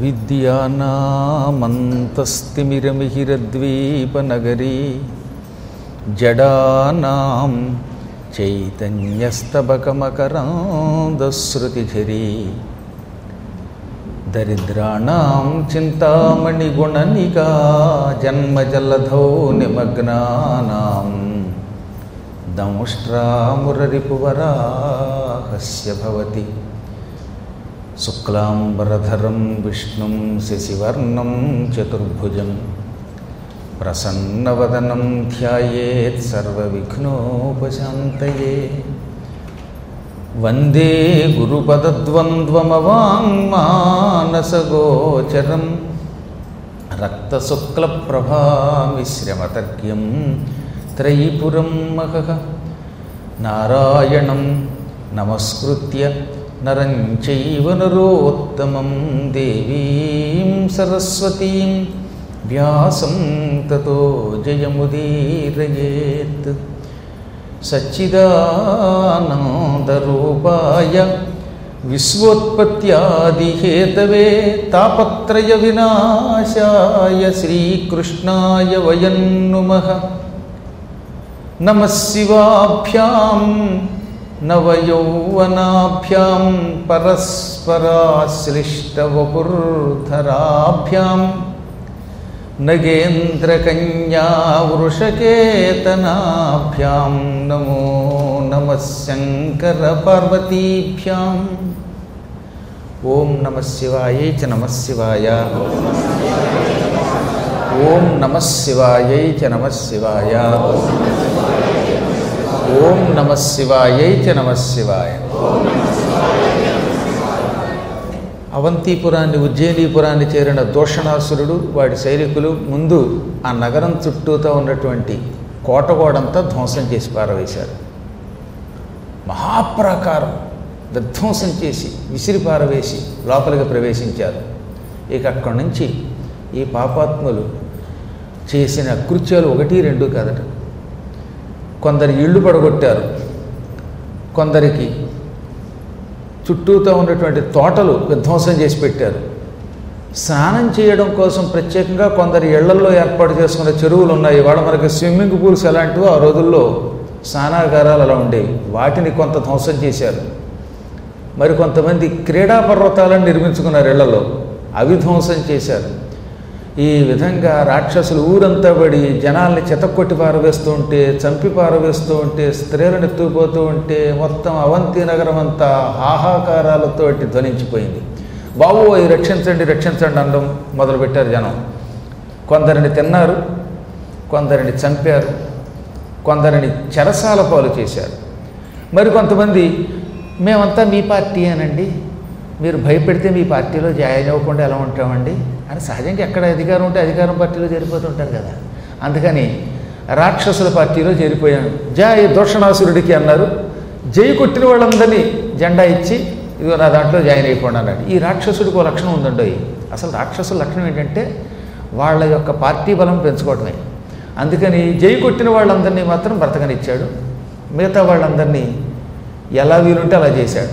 అవిద్యానామంతస్తిమిరమిహిరద్వీపనగరీ జడానాం చైతన్యస్తబకమకరాందశ్రుతిఝరీ దరిద్రాణం చింతామణిగుణనికా జన్మజలధౌ నిమగ్నానాం దంష్ట్రామురరిపువరాహస్య భవతి శుక్లాంబరధరం విష్ణుం శశివర్ణం చతుర్భుజం ప్రసన్నవదనం ధ్యాయేత్ సర్వవిఘ్నోపశాంతయే వందే గురుపదద్వంద్వమవాङ्మానసగోచరం రక్తశుక్లప్రభామిశ్రమతర్క్యం త్రైపురం మహః నారాయణం నమస్కృత్య నరం చైవ నరోత్తమం దేవీం సరస్వతీం వ్యాసం తతో జయముదీరయేత్ సచ్చిదానందరూపాయ విశ్వోత్పత్యాదిహేతవే తాపత్రయ వినాశాయ శ్రీకృష్ణాయ వయం నుమః నమః శివాభ్యాం నవయౌవనాభ్యాం పరస్పరాశ్లిష్టవపుర్ధరాభ్యాం నగేంద్రకన్యావృషకేతనాభ్యాం నమో నమ శంకరపార్వతీభ్యాం ఓం నమ శివాయై చ నమ శివాయ ఓం నమ శివాయై చ నమ శివాయ ఓం నమ శివాయై చ నమ శివాయ అవంతిపురాన్ని ఉజ్జయినీపురాన్ని చేరిన దూషణాసురుడు వాడి సైనికులు ముందు ఆ నగరం చుట్టూతో ఉన్నటువంటి కోటగోడంతా ధ్వంసం చేసి పారవేశారు మహాప్రాకారం విధ్వంసం చేసి విసిరి పారవేసి లోపలికి ప్రవేశించారు ఇక అక్కడి నుంచి ఈ పాపాత్ములు చేసిన కృత్యాలు ఒకటి రెండు కాదట కొందరి ఇళ్ళు పడగొట్టారు కొందరికి చుట్టూతో ఉన్నటువంటి తోటలు విధ్వంసం చేసి పెట్టారు స్నానం చేయడం కోసం ప్రత్యేకంగా కొందరి ఇళ్లలో ఏర్పాటు చేసుకున్న చెరువులు ఉన్నాయి ఇవాళ మనకి స్విమ్మింగ్ పూల్స్ ఎలాంటివో ఆ రోజుల్లో స్నానాగారాలు అలా ఉండేవి వాటిని కొంత ధ్వంసం చేశారు మరి కొంతమంది క్రీడా పర్వతాలను నిర్మించుకున్నారు ఇళ్లలో అవి ధ్వంసం చేశారు ఈ విధంగా రాక్షసులు ఊరంతా పడి జనాల్ని చెతక్కొట్టి పారవేస్తూ ఉంటే చంపి పారవేస్తూ ఉంటే స్త్రీలను ఎత్తుకుపోతూ ఉంటే మొత్తం అవంతి నగరం అంతా హాహాకారాలతోటి ధ్వనించిపోయింది బాబు అవి రక్షించండి రక్షించండి అనడం మొదలుపెట్టారు జనం కొందరిని తిన్నారు కొందరిని చంపారు కొందరిని చెరసాల పాలు చేశారు మరి కొంతమంది మేమంతా మీ పార్టీ అనండి మీరు భయపెడితే మీ పార్టీలో జాయిన్ అవ్వకుండా ఎలా ఉంటామండి అని సహజంగా ఎక్కడ అధికారం ఉంటే అధికారం పార్టీలో చేరిపోతుంటారు కదా అందుకని రాక్షసుల పార్టీలో చేరిపోయాను జై దోషణాసురుడికి అన్నారు జై కొట్టిన వాళ్ళందరినీ జెండా ఇచ్చి ఇదిగో నా దాంట్లో జాయిన్ అయిపోండి అన్నాడు ఈ రాక్షసుడికి ఒక లక్షణం ఉందండి అసలు రాక్షసుల లక్షణం ఏంటంటే వాళ్ళ యొక్క పార్టీ బలం పెంచుకోవటమే అందుకని జై కొట్టిన వాళ్ళందరినీ మాత్రం బ్రతకనిచ్చాడు మిగతా వాళ్ళందరినీ ఎలా వీలుంటే అలా చేశాడు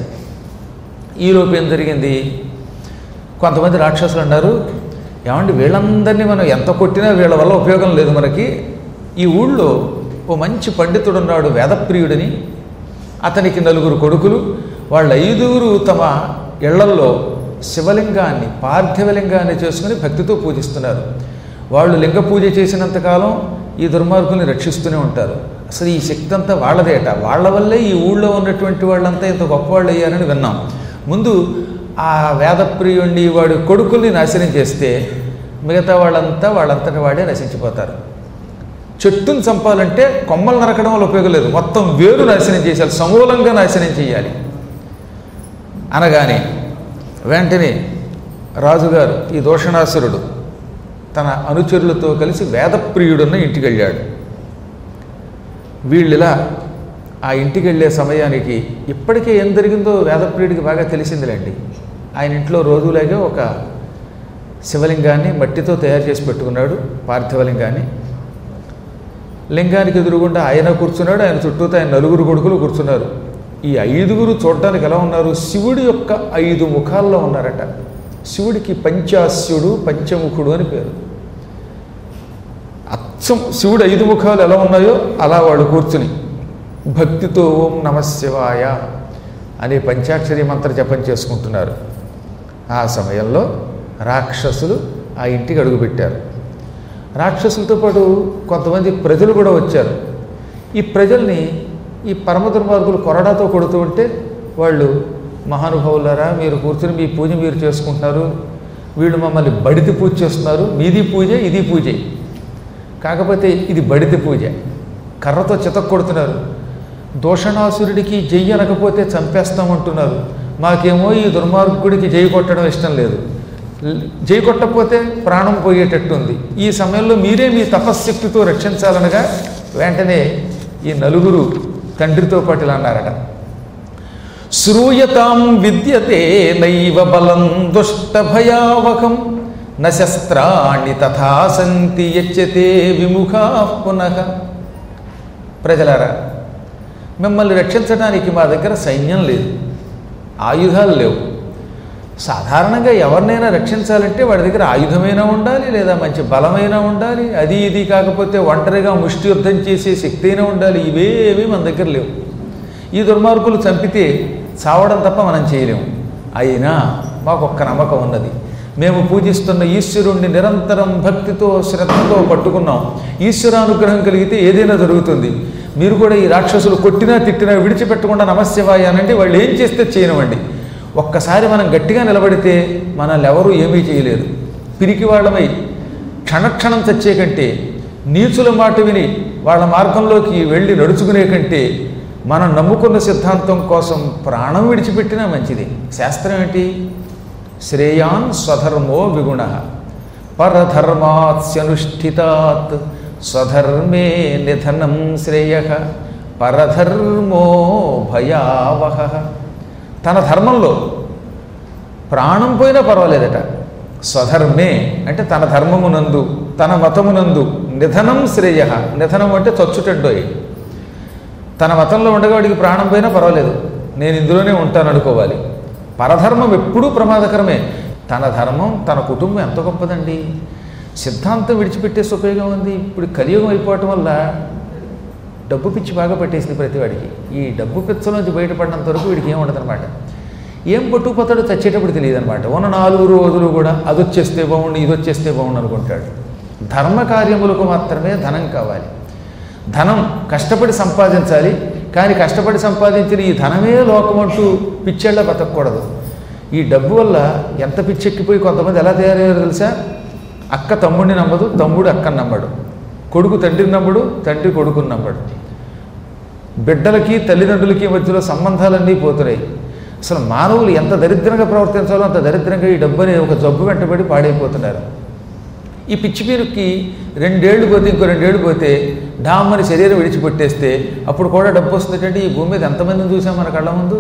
ఈలోపు ఏం జరిగింది కొంతమంది రాక్షసులు అన్నారు ఏమండి వీళ్ళందరినీ మనం ఎంత కొట్టినా వీళ్ళ వల్ల ఉపయోగం లేదు మనకి ఈ ఊళ్ళో ఓ మంచి పండితుడు ఉన్నాడు వేదప్రియుడని అతనికి నలుగురు కొడుకులు వాళ్ళ ఐదుగురు తమ ఇళ్లల్లో శివలింగాన్ని పార్థివలింగాన్ని చేసుకుని భక్తితో పూజిస్తున్నారు వాళ్ళు లింగ పూజ చేసినంతకాలం ఈ దుర్మార్గుల్ని రక్షిస్తూనే ఉంటారు అసలు ఈ శక్తి అంతా వాళ్ళదేట వాళ్ళ వల్లే ఈ ఊళ్ళో ఉన్నటువంటి వాళ్ళంతా ఇంత గొప్పవాళ్ళు అయ్యారని విన్నాం ముందు ఆ వేదప్రియుణ్ణి వాడి కొడుకుల్ని నాశనం చేస్తే మిగతా వాళ్ళంతా వాళ్ళంతటి వాడే నశించిపోతారు చెట్టును చంపాలంటే కొమ్మలు నరకడం వల్ల ఉపయోగం లేదు మొత్తం వేరు నాశనం చేయాలి సమూలంగా నాశనం చేయాలి అనగానే వెంటనే రాజుగారు ఈ దోషణాసురుడు తన అనుచరులతో కలిసి వేదప్రియుడున్న ఇంటికి వెళ్ళాడు వీళ్ళిలా ఆ ఇంటికి వెళ్ళే సమయానికి ఇప్పటికే ఏం జరిగిందో వేదప్రియుడికి బాగా తెలిసిందిలేండి ఆయన ఇంట్లో రోజులాగే ఒక శివలింగాన్ని మట్టితో తయారు చేసి పెట్టుకున్నాడు పార్థివలింగాన్ని లింగానికి ఎదురుగుండా ఆయన కూర్చున్నాడు ఆయన చుట్టూతో ఆయన నలుగురు కొడుకులు కూర్చున్నారు ఈ ఐదుగురు చూడడానికి ఎలా ఉన్నారు శివుడి యొక్క ఐదు ముఖాల్లో ఉన్నారట శివుడికి పంచాస్యుడు పంచముఖుడు అని పేరు అచ్చం శివుడు ఐదు ముఖాలు ఎలా ఉన్నాయో అలా వాళ్ళు కూర్చుని భక్తితో ఓం నమ శివాయ అనే పంచాక్షరి మంత్ర జపం చేసుకుంటున్నారు ఆ సమయంలో రాక్షసులు ఆ ఇంటికి అడుగుపెట్టారు రాక్షసులతో పాటు కొంతమంది ప్రజలు కూడా వచ్చారు ఈ ప్రజల్ని ఈ పరమ దుర్మార్గులు కొరడాతో కొడుతూ ఉంటే వాళ్ళు మహానుభావులారా మీరు కూర్చుని మీ పూజ మీరు చేసుకుంటున్నారు వీళ్ళు మమ్మల్ని బడితి పూజ చేస్తున్నారు మీది పూజే ఇది పూజే కాకపోతే ఇది బడితి పూజ కర్రతో చితక్ కొడుతున్నారు దోషణాసురుడికి జై అనకపోతే చంపేస్తామంటున్నారు మాకేమో ఈ దుర్మార్గుడికి జై కొట్టడం ఇష్టం లేదు జై కొట్టకపోతే ప్రాణం పోయేటట్టుంది ఈ సమయంలో మీరే మీ తపశ్శక్తితో రక్షించాలనగా వెంటనే ఈ నలుగురు తండ్రితో పాటు ఇలా అన్నారట శ్రూయతాం విద్యతే నైవ బలం దుష్ట భయావహం న శస్త్రాణి తథా సంతి యచ్చతే విముఖా పునః ప్రజలారా మిమ్మల్ని రక్షించడానికి మా దగ్గర సైన్యం లేదు ఆయుధాలు లేవు సాధారణంగా ఎవరినైనా రక్షించాలంటే వాడి దగ్గర ఆయుధమైనా ఉండాలి లేదా మంచి బలమైనా ఉండాలి అది ఇది కాకపోతే ఒంటరిగా ముష్టి యుద్ధం చేసే శక్తి అయినా ఉండాలి ఇవేవి మన దగ్గర లేవు ఈ దుర్మార్గులు చంపితే చావడం తప్ప మనం చేయలేము అయినా మాకు ఒక్క నమ్మకం ఉన్నది మేము పూజిస్తున్న ఈశ్వరుణ్ణి నిరంతరం భక్తితో శ్రద్ధతో పట్టుకున్నాం ఈశ్వరానుగ్రహం కలిగితే ఏదైనా జరుగుతుంది మీరు కూడా ఈ రాక్షసులు కొట్టినా తిట్టినా విడిచిపెట్టకుండా నమస్యవాయ అనంటే వాళ్ళు ఏం చేస్తే చేయనివ్వండి ఒక్కసారి మనం గట్టిగా నిలబడితే మనల్ని ఎవరూ ఏమీ చేయలేరు పిరికి వాళ్ళమై క్షణక్షణం చచ్చే కంటే నీచుల మాట విని వాళ్ళ మార్గంలోకి వెళ్ళి నడుచుకునే కంటే మనం నమ్ముకున్న సిద్ధాంతం కోసం ప్రాణం విడిచిపెట్టినా మంచిది శాస్త్రం ఏంటి శ్రేయాన్ స్వధర్మో విగుణ పరధర్మాత్స్యనుష్ఠితాత్ స్వధర్మే నిధనం శ్రేయ పరధర్మో భయావహ తన ధర్మంలో ప్రాణం పోయినా పర్వాలేదట స్వధర్మే అంటే తన ధర్మమునందు తన మతమునందు నిధనం శ్రేయ నిధనం అంటే చచ్చుటడ్డోయి తన మతంలో ఉండేవాడికి ప్రాణం పోయినా పర్వాలేదు నేను ఇందులోనే ఉంటాను అనుకోవాలి పరధర్మం ఎప్పుడూ ప్రమాదకరమే తన ధర్మం తన కుటుంబం ఎంత గొప్పదండి సిద్ధాంతం విడిచిపెట్టేసి ఉపయోగం ఉంది ఇప్పుడు కలియుగం అయిపోవటం వల్ల డబ్బు పిచ్చి బాగా పట్టేసింది ప్రతివాడికి ఈ డబ్బు పిచ్చలోంచి బయటపడినంత వరకు వీడికి ఏం ఉండదన్నమాట ఏం పట్టుకుపోతాడో చచ్చేటప్పుడు తెలియదు అనమాట ఉన్న నాలుగు రోజులు కూడా అది వచ్చేస్తే బాగుండు ఇది వచ్చేస్తే బాగుండు అనుకుంటాడు ధర్మ కార్యములకు మాత్రమే ధనం కావాలి ధనం కష్టపడి సంపాదించాలి కానీ కష్టపడి సంపాదించిన ఈ ధనమే లోకం అంటూ పిచ్చేళ్ళ బతకూడదు ఈ డబ్బు వల్ల ఎంత పిచ్చెక్కిపోయి కొంతమంది ఎలా తయారయ్యారో తెలుసా అక్క తమ్ముడిని నమ్మదు తమ్ముడు అక్కని నమ్మడు కొడుకు తండ్రిని నమ్మడు తండ్రి కొడుకుని నమ్మడు బిడ్డలకి తల్లిదండ్రులకి మధ్యలో సంబంధాలన్నీ పోతున్నాయి అసలు మానవులు ఎంత దరిద్రంగా ప్రవర్తించాలో అంత దరిద్రంగా ఈ డబ్బు అనే ఒక జబ్బు వెంటబడి పాడైపోతున్నారు ఈ పిచ్చి పీరుకి రెండేళ్లు పోతే ఇంకో రెండేళ్లు పోతే డామ్మని శరీరం విడిచిపెట్టేస్తే అప్పుడు కూడా డబ్బు వస్తుందంటే ఈ భూమి మీద ఎంతమందిని చూసాం మన కళ్ళ ముందు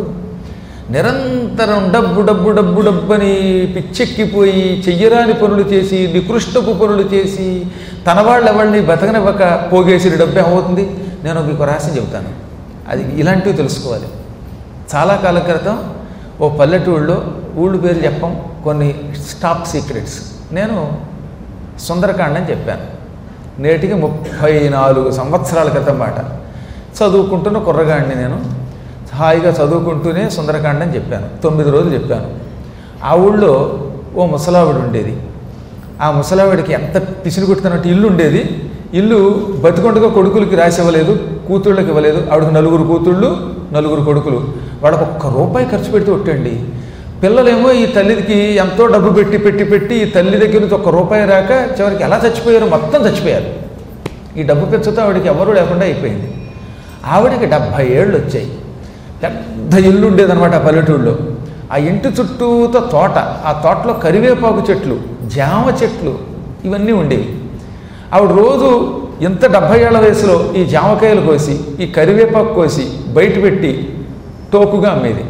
నిరంతరం డబ్బు డబ్బు డబ్బు డబ్బు అని పిచ్చెక్కిపోయి చెయ్యరాని పనులు చేసి నికృష్టపు పనులు చేసి తన వాళ్ళు ఎవరిని బతకనివ్వక పోగేసిన డబ్బు ఏమవుతుంది నేను మీకు రహస్యం చెబుతాను అది ఇలాంటివి తెలుసుకోవాలి చాలా కాలం క్రితం ఓ పల్లెటూళ్ళలో ఊళ్ళు పేరు చెప్పం కొన్ని స్టాప్ సీక్రెట్స్ నేను సుందరకాండ అని చెప్పాను నేటికి ముప్పై నాలుగు సంవత్సరాల క్రితం మాట చదువుకుంటున్న కుర్రగాడిని నేను హాయిగా చదువుకుంటూనే సుందరకాండ అని చెప్పాను తొమ్మిది రోజులు చెప్పాను ఆ ఊళ్ళో ఓ ముసలావిడ ఉండేది ఆ ముసలావిడికి ఎంత పిసిని కొట్టుతున్నట్టు ఇల్లు ఉండేది ఇల్లు బతికొండగా కొడుకులకి రాసి ఇవ్వలేదు కూతుళ్ళకి ఇవ్వలేదు ఆవిడకి నలుగురు కూతుళ్ళు నలుగురు కొడుకులు వాళ్ళకి ఒక్క రూపాయి ఖర్చు పెడితే ఒట్టండి పిల్లలేమో ఈ తల్లికి ఎంతో డబ్బు పెట్టి పెట్టి పెట్టి ఈ తల్లి దగ్గర నుంచి ఒక్క రూపాయి రాక చివరికి ఎలా చచ్చిపోయారు మొత్తం చచ్చిపోయారు ఈ డబ్బు పెంచుతో ఆవిడకి ఎవరు లేకుండా అయిపోయింది ఆవిడకి డెబ్భై ఏళ్ళు వచ్చాయి పెద్ద ఇల్లు ఉండేదన్నమాట ఆ పల్లెటూళ్ళలో ఆ ఇంటి చుట్టూతో తోట ఆ తోటలో కరివేపాకు చెట్లు జామ చెట్లు ఇవన్నీ ఉండేవి ఆవిడ రోజు ఇంత డెబ్భై ఏళ్ల వయసులో ఈ జామకాయలు కోసి ఈ కరివేపాకు కోసి బయట పెట్టి టోకుగా అమ్మేది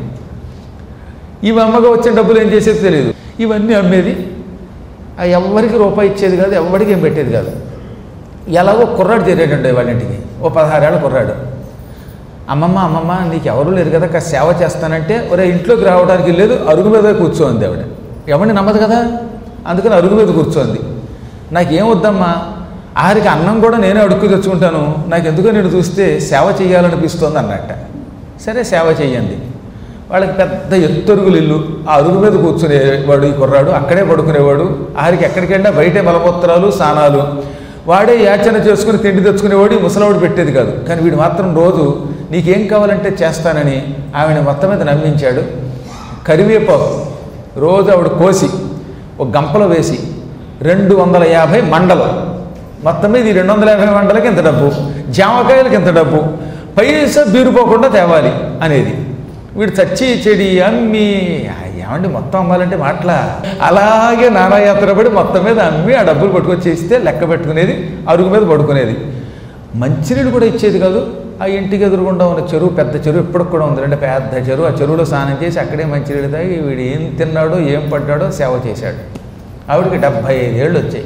ఇవి అమ్మగా వచ్చిన డబ్బులు ఏం చేసేది తెలియదు ఇవన్నీ అమ్మేది ఆ ఎవ్వరికి రూపాయి ఇచ్చేది కాదు ఎవ్వరికి ఏం పెట్టేది కాదు ఎలాగో కుర్రాడు చేరేటండి వాళ్ళ ఇంటికి ఓ పదహారేళ్ళ కుర్రాడు అమ్మమ్మ అమ్మమ్మ నీకు ఎవరు లేరు కదా కాస్త సేవ చేస్తానంటే ఒరే ఇంట్లోకి రావడానికి లేదు అరుగు మీద కూర్చోంది ఆవిడ ఎవరిని నమ్మదు కదా అందుకని అరుగు మీద కూర్చోంది నాకేం వద్దమ్మా ఆరికి అన్నం కూడా నేనే అడుక్కు తెచ్చుకుంటాను నాకు ఎందుకో నేను చూస్తే సేవ చేయాలనిపిస్తోంది అన్నట్ట సరే సేవ చెయ్యండి వాళ్ళకి పెద్ద ఎత్తరుగులు ఇల్లు ఆ అరుగు మీద కూర్చునేవాడు ఈ కుర్రాడు అక్కడే పడుకునేవాడు ఆరికి ఎక్కడికి వెళ్ళినా బయటే మలమూత్రాలు స్నానాలు వాడే యాచన చేసుకుని తిండి తెచ్చుకునేవాడు ఈ ముసలావుడు పెట్టేది కాదు కానీ వీడు మాత్రం రోజు నీకేం కావాలంటే చేస్తానని ఆవిడ మొత్తం మీద నమ్మించాడు కరివేపాకు రోజు ఆవిడ కోసి ఒక గంపలో వేసి రెండు వందల యాభై మండలు మొత్తం మీద ఈ రెండు వందల యాభై మండలకి ఇంత డబ్బు జామకాయలకి ఇంత డబ్బు పైసా బీరుపోకుండా తేవాలి అనేది వీడు చచ్చి చెడి అమ్మి ఆ, ఏమండి మొత్తం అమ్మాలంటే మాటలా అలాగే నానాయాత్ర పడి మొత్తం మీద అమ్మి ఆ డబ్బులు పట్టుకొచ్చి ఇస్తే లెక్క పెట్టుకునేది అరుగు మీద పడుకునేది మంచినీళ్ళు కూడా ఇచ్చేది కాదు ఆ ఇంటికి ఎదురుగుండా ఉన్న చెరువు పెద్ద చెరువు ఇప్పటికి కూడా ఉంది అంటే పెద్ద చెరువు ఆ చెరువులో స్నానం చేసి అక్కడే మంచినీళ్ళు తాగి వీడు ఏం తిన్నాడో ఏం పడ్డాడో సేవ చేశాడు ఆవిడకి డెబ్భై ఐదేళ్ళు వచ్చాయి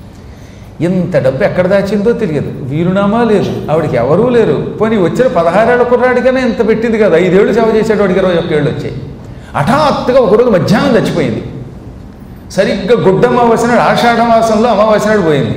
ఇంత డబ్బు ఎక్కడ దాచిందో తెలియదు వీలునామా లేదు ఆవిడకి ఎవరూ లేరు పోనీ వచ్చిన పదహారేళ్ల కుర్రాడికైనా ఇంత పెట్టింది కదా ఐదేళ్ళు సేవ చేసాడు వాడికి ఇరవై ఒక్క ఏళ్ళు వచ్చాయి హఠాత్తుగా ఒకరోజు మధ్యాహ్నం చచ్చిపోయింది సరిగ్గా గుడ్డ అమావాస్య నాడు ఆషాఢ మాసంలో అమావాస్య నాడు పోయింది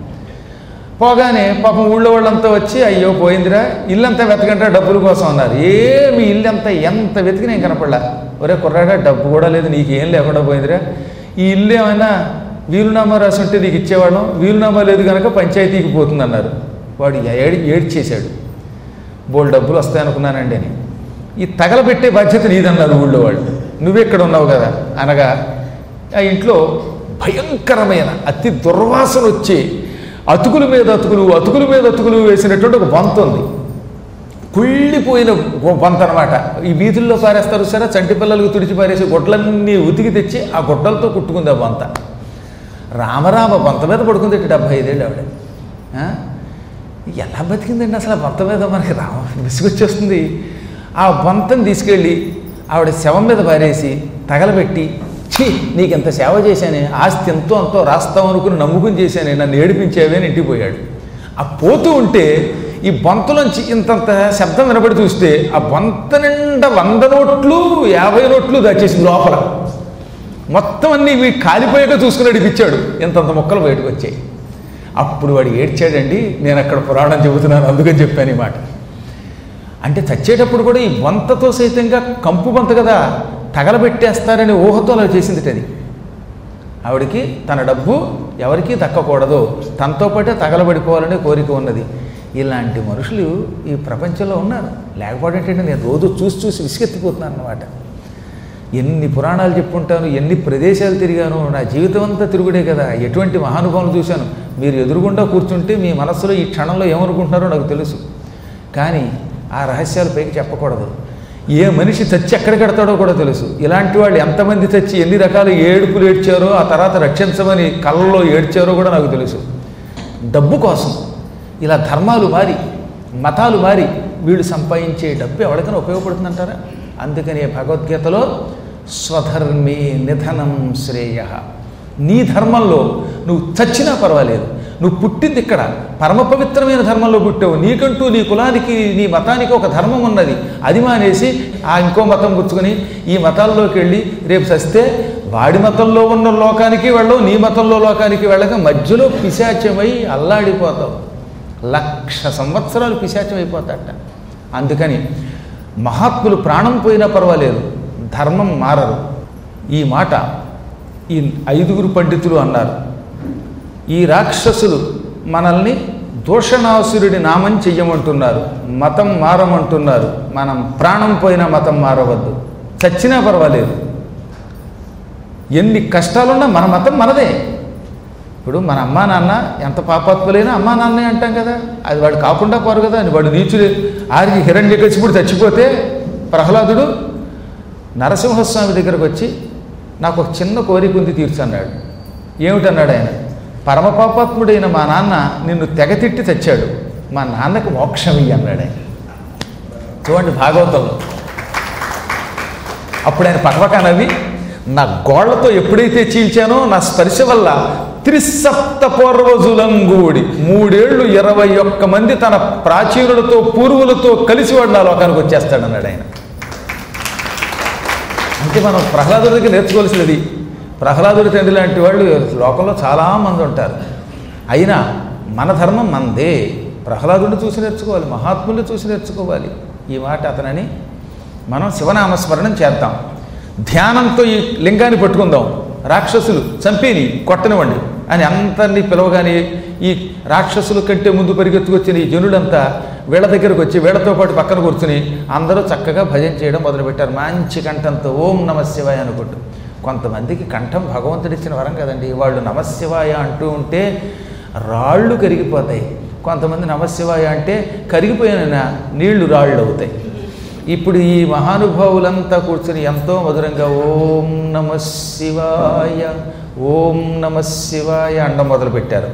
పోగానే పాపం ఊళ్ళో వాళ్ళంతా వచ్చి అయ్యో పోయిందిరా ఇల్లంతా వెతకంటే డబ్బుల కోసం అన్నారు ఏమి ఇల్లు అంతా ఎంత వెతికినా ఏం కనపడలా ఒరే కుర్రాడా డబ్బు కూడా లేదు నీకేం లేకుండా పోయిందిరా ఈ ఇల్లు ఏమైనా వీలునామా రాసి ఉంటే నీకు ఇచ్చేవాళ్ళం వీలునామా లేదు కనుక పంచాయతీకి పోతుంది అన్నారు వాడు ఏడి ఏడ్చేశాడు బోల్ డబ్బులు వస్తాయనుకున్నానండి అని ఈ తగలబెట్టే బాధ్యత నీదన్నారు ఊళ్ళో వాళ్ళు నువ్వెక్కడ ఉన్నావు కదా అనగా ఆ ఇంట్లో భయంకరమైన అతి దుర్వాసన వచ్చి అతుకుల మీద అతుకులు అతుకుల మీద అతుకులు వేసినటువంటి ఒక బంత ఉంది కుళ్ళిపోయిన ఓ బంత అనమాట ఈ వీధుల్లో పారేస్తారు సరే చంటి పిల్లలకు తుడిచి పారేసి గుడ్లన్నీ ఉతికి తెచ్చి ఆ గుడ్డలతో కుట్టుకుంది ఆ బంత రామరామ బంత మీద పడుకుంది డెబ్బై ఐదేళ్ళు ఆవిడ ఆ? ఎలా బతికిందండి అసలు ఆ బంత మీద మనకి రామ విసుగొచ్చేస్తుంది ఆ బంతను తీసుకెళ్ళి ఆవిడ శవం మీద పారేసి తగలబెట్టి ఛీ నీకు ఎంత సేవ చేశానే ఆస్తి ఎంతో అంతో రాస్తాం అనుకుని నమ్ముకుని చేశానే నన్ను ఏడిపించేవే అని ఇంటికి పోయాడు ఆ పోతూ ఉంటే ఈ బొంతలోంచి ఇంతంత శబ్దం వినబడి చూస్తే ఆ బొంత నిండా వంద నోట్లు యాభై నోట్లు దాచేసింది లోపల మొత్తం అన్ని ఇవి కాలిపోయాక చూసుకుని అడిపించాడు ఇంతంత మొక్కలు బయటకు వచ్చాయి అప్పుడు వాడు ఏడ్చాడండి నేను అక్కడ పురాణం చెబుతున్నాను అందుకని చెప్పాను ఈ మాట అంటే చచ్చేటప్పుడు కూడా ఈ వంతతో సైతంగా కంపు బంత కదా తగలబెట్టేస్తారనే ఊహతో అలా చేసింది అది ఆవిడికి తన డబ్బు ఎవరికీ దక్కకూడదు తనతో పాటే తగలబడిపోవాలనే కోరిక ఉన్నది ఇలాంటి మనుషులు ఈ ప్రపంచంలో ఉన్నారు లేకపోవడం ఏంటంటే నేను రోజు చూసి చూసి విసిగెత్తిపోతున్నాను అన్నమాట ఎన్ని పురాణాలు చెప్పుంటాను ఎన్ని ప్రదేశాలు తిరిగాను నా జీవితం అంతా తిరుగుడే కదా ఎటువంటి మహానుభావులు చూశాను మీరు ఎదురుగుండా కూర్చుంటే మీ మనస్సులో ఈ క్షణంలో ఏమనుకుంటున్నారో నాకు తెలుసు కానీ ఆ రహస్యాలు పైకి చెప్పకూడదు ఏ మనిషి చచ్చి ఎక్కడ కడతాడో కూడా తెలుసు ఇలాంటి వాళ్ళు ఎంతమంది చచ్చి ఎన్ని రకాల ఏడుపులు ఏడ్చారో ఆ తర్వాత రక్షించమని కళ్ళలో ఏడ్చారో కూడా నాకు తెలుసు డబ్బు కోసం ఇలా ధర్మాలు మారి మతాలు మారి వీళ్ళు సంపాదించే డబ్బు ఎవరికైనా ఉపయోగపడుతుందంటారా అందుకనే భగవద్గీతలో స్వధర్మే నిధనం శ్రేయ నీ ధర్మంలో నువ్వు చచ్చినా పర్వాలేదు నువ్వు పుట్టింది ఇక్కడ పరమ పవిత్రమైన ధర్మంలో పుట్టావు నీకంటూ నీ కులానికి నీ మతానికి ఒక ధర్మం ఉన్నది అది మానేసి ఆ ఇంకో మతం పుచ్చుకొని ఈ మతాల్లోకి వెళ్ళి రేపు సస్తే వాడి మతంలో ఉన్న లోకానికి వెళ్ళవు నీ మతంలో లోకానికి వెళ్ళక మధ్యలో పిశాచమై అల్లాడిపోతావు లక్ష సంవత్సరాలు పిశాచం అయిపోతాడట అందుకని మహాత్ములు ప్రాణం పోయినా పర్వాలేదు ధర్మం మారరు ఈ మాట ఈ ఐదుగురు పండితులు అన్నారు ఈ రాక్షసులు మనల్ని దూషణాసురుడి నామం చెయ్యమంటున్నారు మతం మారమంటున్నారు మనం ప్రాణం పోయినా మతం మారవద్దు చచ్చినా పర్వాలేదు ఎన్ని కష్టాలున్నా మన మతం మనదే ఇప్పుడు మన అమ్మా నాన్న ఎంత పాపాత్ములైనా అమ్మా నాన్నే అంటాం కదా అది వాడు కాకుండా పోరు కదా అని వాడు నీచులు ఆరికి హిరణ్యకశిపుడు చచ్చిపోతే ప్రహ్లాదుడు నరసింహస్వామి దగ్గరకు వచ్చి నాకు ఒక చిన్న కోరిక ఉంది తీర్చన్నాడు ఏమిటన్నాడు ఆయన పరమ పాపాత్ముడైన మా నాన్న నిన్ను తెగతిట్టి తెచ్చాడు మా నాన్నకు మోక్షం ఇయ్యి అన్నాడు ఆయన చూడండి భాగవతంలో అప్పుడు ఆయన పక్కపక్క నవ్వి నా గోళ్లతో ఎప్పుడైతే చీల్చానో నా స్పర్శ వల్ల త్రిసప్త పూర్వజులంగూడి మూడేళ్లు ఇరవై ఒక్క మంది తన ప్రాచీనులతో పూర్వులతో కలిసి వాడు నా లోకానికి వచ్చేస్తాడన్నాడు ఆయన అంటే మనం ప్రహ్లాదుడి దగ్గర నేర్చుకోవాల్సినది ప్రహ్లాదుడి తండ్రి లాంటి వాళ్ళు లోకంలో చాలామంది ఉంటారు అయినా మన ధర్మం మందే ప్రహ్లాదుడిని చూసి నేర్చుకోవాలి మహాత్ముల్ని చూసి నేర్చుకోవాలి ఈ మాట అతనని మనం శివనామస్మరణం చేద్దాం ధ్యానంతో ఈ లింగాన్ని పట్టుకుందాం రాక్షసులు చంపేని కొట్టనివ్వండి అని అందరినీ పిలవగానే ఈ రాక్షసుల కంటే ముందు పరిగెత్తుకొచ్చిన ఈ జనులంతా వీళ్ళ దగ్గరకు వచ్చి వీళ్ళతో పాటు పక్కన కూర్చుని అందరూ చక్కగా భజన చేయడం మొదలుపెట్టారు మంచి కంఠంతో ఓం నమ శివాయ అనుకుంటూ కొంతమందికి కంఠం భగవంతుడిచ్చిన వరం కదండి వాళ్ళు నమశివాయ అంటూ ఉంటే రాళ్ళు కరిగిపోతాయి కొంతమంది నమశివాయ అంటే కరిగిపోయిన నీళ్లు రాళ్ళు అవుతాయి ఇప్పుడు ఈ మహానుభావులంతా కూర్చుని ఎంతో మధురంగా ఓం నమ శివాయ ఓం నమ శివాయ అండం మొదలుపెట్టారు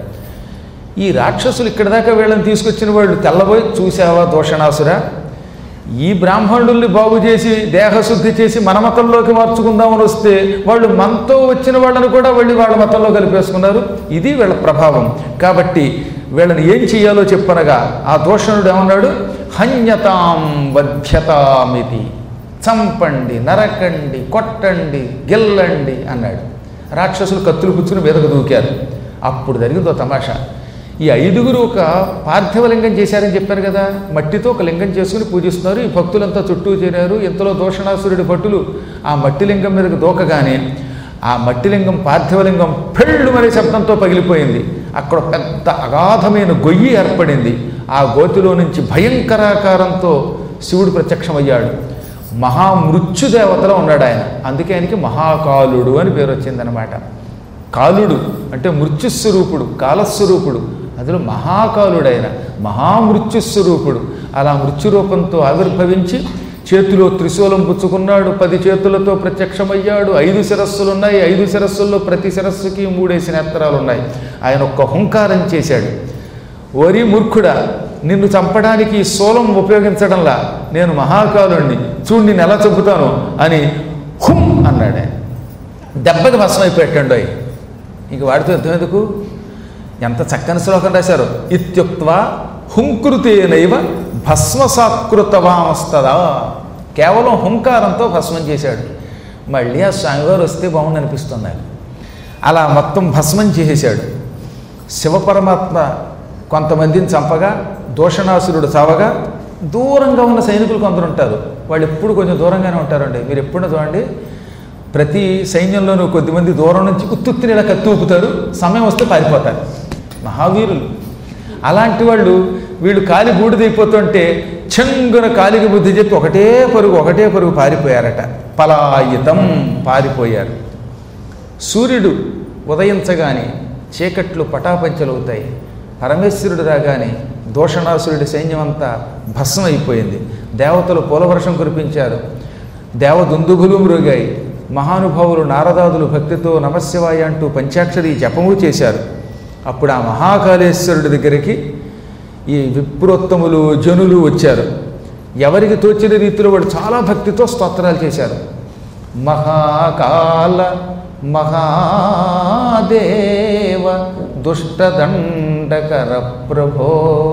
ఈ రాక్షసులు ఇక్కడ దాకా వీళ్ళని తీసుకొచ్చిన వాళ్ళు తెల్లబోయి చూసావా దోషణాసురా ఈ బ్రాహ్మణుల్ని బాగు చేసి దేహశుద్ధి చేసి మన మతంలోకి మార్చుకుందామని వస్తే వాళ్ళు మనతో వచ్చిన వాళ్ళని కూడా వెళ్ళి వాళ్ళ మతంలో కలిపేసుకున్నారు ఇది వీళ్ళ ప్రభావం కాబట్టి వీళ్ళని ఏం చెయ్యాలో చెప్పనగా ఆ దోషణుడు ఏమన్నాడు హన్యతాం వధ్యతామితి చంపండి నరకండి కొట్టండి గెల్లండి అన్నాడు రాక్షసులు కత్తులు పుచ్చుని మీదకు దూకారు అప్పుడు జరిగిందో తమాషా ఈ ఐదుగురు ఒక పార్థివ లింగం చేశారని చెప్పారు కదా మట్టితో ఒక లింగం చేసుకుని పూజిస్తున్నారు ఈ భక్తులంతా చుట్టూ చేరారు ఇంతలో దోషణాసురుడి భట్టులు ఆ మట్టి లింగం మీదకు దూకగానే ఆ మట్టి లింగం పార్థివలింగం పెళ్ళు అనే శబ్దంతో పగిలిపోయింది అక్కడ పెద్ద అగాధమైన గొయ్యి ఏర్పడింది ఆ గోతిలో నుంచి భయంకరాకారంతో శివుడు ప్రత్యక్షమయ్యాడు మహామృత్యుదేవతలో ఉన్నాడు ఆయన అందుకే ఆయనకి మహాకాలుడు అని పేరు వచ్చిందనమాట కాలుడు అంటే మృత్యుస్వరూపుడు కాలస్వరూపుడు అందులో మహాకాలుడు ఆయన మహామృత్యుస్వరూపుడు అలా మృత్యురూపంతో ఆవిర్భవించి చేతిలో త్రిశూలం పుచ్చుకున్నాడు పది చేతులతో ప్రత్యక్షమయ్యాడు ఐదు శిరస్సులు ఉన్నాయి ఐదు శిరస్సుల్లో ప్రతి శిరస్సుకి మూడేసి నేత్రాలు ఉన్నాయి ఆయన ఒక్క హుంకారం చేశాడు ఓరి మూర్ఖుడా నిన్ను చంపడానికి ఈ శూలం ఉపయోగించడంలా నేను మహాకాలుణ్ణి చూడు నేను ఎలా చంపుతాను అని హుం అన్నాడు ఆయన దెబ్బకి భస్మైపోయాడు అయి ఇంక వాడితో ఎంతెందుకు ఎంత చక్కని శ్లోకం రాశారు ఇత్యుక్త్వా హుంకృతేనైవ భస్మసాకృతవామస్తదా కేవలం హుంకారంతో భస్మం చేశాడు మళ్ళీ ఆ స్వామివారు వస్తే బాగుంది అనిపిస్తుంది నాకు అలా మొత్తం భస్మం చేసేశాడు శివపరమాత్మ కొంతమందిని చంపగా దోషణాసురుడు చావగా దూరంగా ఉన్న సైనికులు కొందరు ఉంటారు వాళ్ళు ఎప్పుడు కొంచెం దూరంగానే ఉంటారండి మీరు ఎప్పుడైనా చూడండి ప్రతి సైన్యంలోనూ కొద్దిమంది దూరం నుంచి ఉత్తుత్తిని ఇలా కత్తి ఊపుతారు సమయం వస్తే పారిపోతారు మహావీరులు అలాంటి వాళ్ళు వీళ్ళు కాలి బూడిదైపోతుంటే చెంగున కాలికి బుద్ధి చెప్పి ఒకటే పరుగు ఒకటే పరుగు పారిపోయారట పలాయితం పారిపోయారు సూర్యుడు ఉదయించగానే చీకట్లు పటాపంచలవుతాయి పరమేశ్వరుడు రాగానే దోషణాసురుడి సైన్యం అంతా భస్మం అయిపోయింది దేవతలు పూలవర్షం కురిపించారు దేవదుందుభులు మృగాయి మహానుభావులు నారదాదులు భక్తితో నమశివాయ అంటూ పంచాక్షరి జపము చేశారు అప్పుడు ఆ మహాకాళేశ్వరుడి దగ్గరికి ఈ విప్రోత్తములు జనులు వచ్చారు ఎవరికి తోచిన రీతిలో వాళ్ళు చాలా భక్తితో స్తోత్రాలు చేశారు మహాకాల మహాదేవ దుష్టదండకర ప్రభో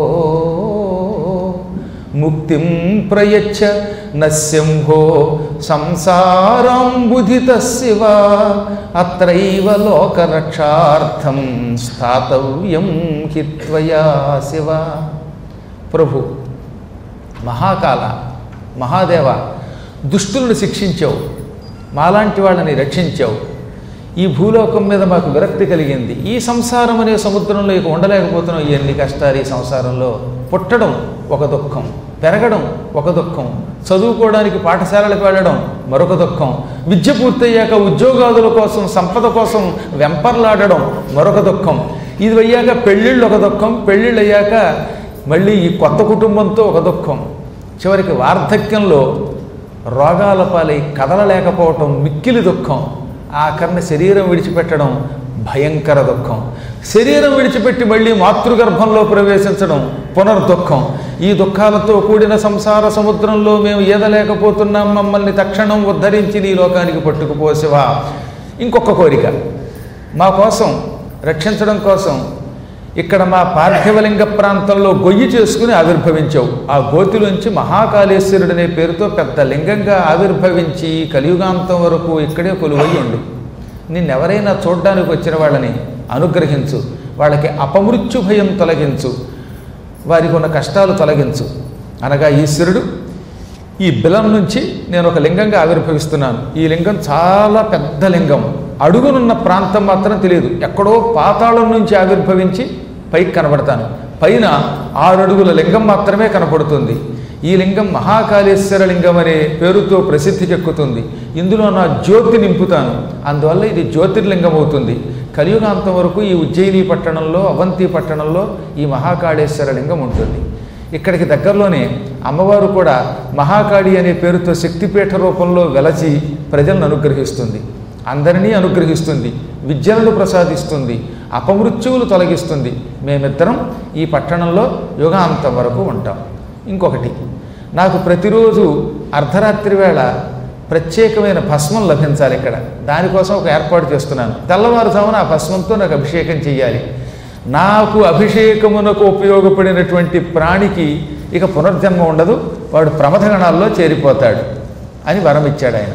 ముక్తిం ప్రయచ్చ నశంభో సంసారాంబుధిత శివ అత్రైవ లోకరక్షార్థం స్థాతవ్యం హిత్వయా శివ ప్రభు మహాకాల మహాదేవ దుష్టులను శిక్షించావు మాలాంటి వాళ్ళని రక్షించావు ఈ భూలోకం మీద మాకు విరక్తి కలిగింది ఈ సంసారం అనే సముద్రంలో ఇక ఉండలేకపోతున్నాం ఎన్ని కష్టాలు ఈ సంసారంలో పుట్టడం ఒక దుఃఖం పెరగడం ఒక దుఃఖం చదువుకోవడానికి పాఠశాలలకు వెళ్ళడం మరొక దుఃఖం విద్య పూర్తయ్యాక ఉద్యోగాదుల కోసం సంపద కోసం వెంపర్లాడడం మరొక దుఃఖం ఇది అయ్యాక పెళ్ళిళ్ళు ఒక దుఃఖం పెళ్ళిళ్ళు అయ్యాక మళ్ళీ ఈ కొత్త కుటుంబంతో ఒక దుఃఖం చివరికి వార్ధక్యంలో రోగాల పాలై కదలలేకపోవటం మిక్కిలి దుఃఖం ఆఖరిని శరీరం విడిచిపెట్టడం భయంకర దుఃఖం శరీరం విడిచిపెట్టి మళ్ళీ మాతృగర్భంలో ప్రవేశించడం పునర్దుఃఖం ఈ దుఃఖాలతో కూడిన సంసార సముద్రంలో మేము ఈదలేకపోతున్నాం మమ్మల్ని తక్షణం ఉద్ధరించి నీ లోకానికి పట్టుకుపోసివా ఇంకొక కోరిక మా కోసం రక్షించడం కోసం ఇక్కడ మా పార్థివలింగ ప్రాంతంలో గొయ్యి చేసుకుని ఆవిర్భవించావు ఆ గోతిలోంచి మహాకాళేశ్వరుడు అనే పేరుతో పెద్ద లింగంగా ఆవిర్భవించి కలియుగాంతం వరకు ఇక్కడే కొలువై ఉండు నిన్నెవరైనా చూడ్డానికి వచ్చిన వాళ్ళని అనుగ్రహించు వాళ్ళకి అపమృత్యు భయం తొలగించు వారికి ఉన్న కష్టాలు తొలగించు అనగా ఈశ్వరుడు ఈ బిలం నుంచి నేను ఒక లింగంగా ఆవిర్భవిస్తున్నాను ఈ లింగం చాలా పెద్ద లింగం అడుగునున్న ప్రాంతం మాత్రం తెలియదు ఎక్కడో పాతాళం నుంచి ఆవిర్భవించి పైకి కనబడతాను పైన ఆరు అడుగుల లింగం మాత్రమే కనపడుతుంది ఈ లింగం మహాకాళేశ్వర లింగం అనే పేరుతో ప్రసిద్ధికి ఎక్కుతుంది ఇందులో నా జ్యోతి నింపుతాను అందువల్ల ఇది జ్యోతిర్లింగం అవుతుంది కలియుగాంతం వరకు ఈ ఉజ్జయిని పట్టణంలో అవంతి పట్టణంలో ఈ మహాకాళేశ్వర లింగం ఉంటుంది ఇక్కడికి దగ్గరలోనే అమ్మవారు కూడా మహాకాళి అనే పేరుతో శక్తిపీఠ రూపంలో వెలచి ప్రజలను అనుగ్రహిస్తుంది అందరినీ అనుగ్రహిస్తుంది విద్యలను ప్రసాదిస్తుంది అపమృత్యువులు తొలగిస్తుంది మేమిద్దరం ఈ పట్టణంలో యుగాంతం వరకు ఉంటాం ఇంకొకటి నాకు ప్రతిరోజు అర్ధరాత్రి వేళ ప్రత్యేకమైన భస్మం లభించాలి ఇక్కడ దానికోసం ఒక ఏర్పాటు చేస్తున్నాను తెల్లవారుజామున ఆ భస్మంతో నాకు అభిషేకం చేయాలి నాకు అభిషేకమునకు ఉపయోగపడినటువంటి ప్రాణికి ఇక పునర్జన్మ ఉండదు వాడు ప్రమథగణాల్లో చేరిపోతాడు అని వరం ఇచ్చాడు ఆయన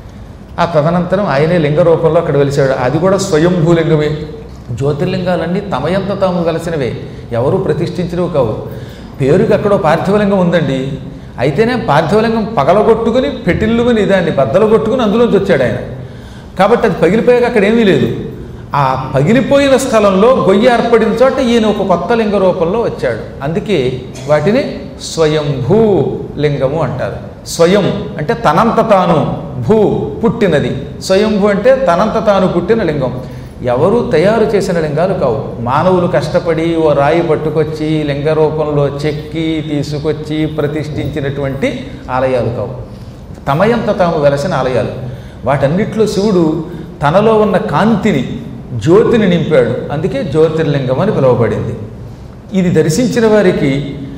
ఆ తదనంతరం ఆయనే లింగ రూపంలో అక్కడ వెలిసాడు అది కూడా స్వయంభూలింగమే జ్యోతిర్లింగాలన్నీ తమయంత తాము వెలసినవే ఎవరూ ప్రతిష్ఠించినవి కావు పేరుకి అక్కడో పార్థివలింగం ఉందండి అయితేనే పార్థివలింగం పగలగొట్టుకుని పెట్టిల్లుమని దాన్ని బద్దలు కొట్టుకుని అందులోంచి వచ్చాడు ఆయన కాబట్టి అది పగిలిపోయాక అక్కడ ఏమీ లేదు ఆ పగిలిపోయిన స్థలంలో గొయ్యి ఏర్పడిన చోట ఈయన ఒక కొత్త లింగ రూపంలో వచ్చాడు అందుకే వాటిని స్వయంభూ లింగము అంటారు స్వయం అంటే తనంత తాను భూ పుట్టినది స్వయంభూ అంటే తనంత తాను పుట్టిన లింగం ఎవరు తయారు చేసిన లింగాలు కావు మానవులు కష్టపడి ఓ రాయి పట్టుకొచ్చి లింగ రూపంలో చెక్కి తీసుకొచ్చి ప్రతిష్ఠించినటువంటి ఆలయాలు కావు తమయంత తాము వెలసిన ఆలయాలు వాటన్నిట్లో శివుడు తనలో ఉన్న కాంతిని జ్యోతిని నింపాడు అందుకే జ్యోతిర్లింగం అని పిలువబడింది ఇది దర్శించిన వారికి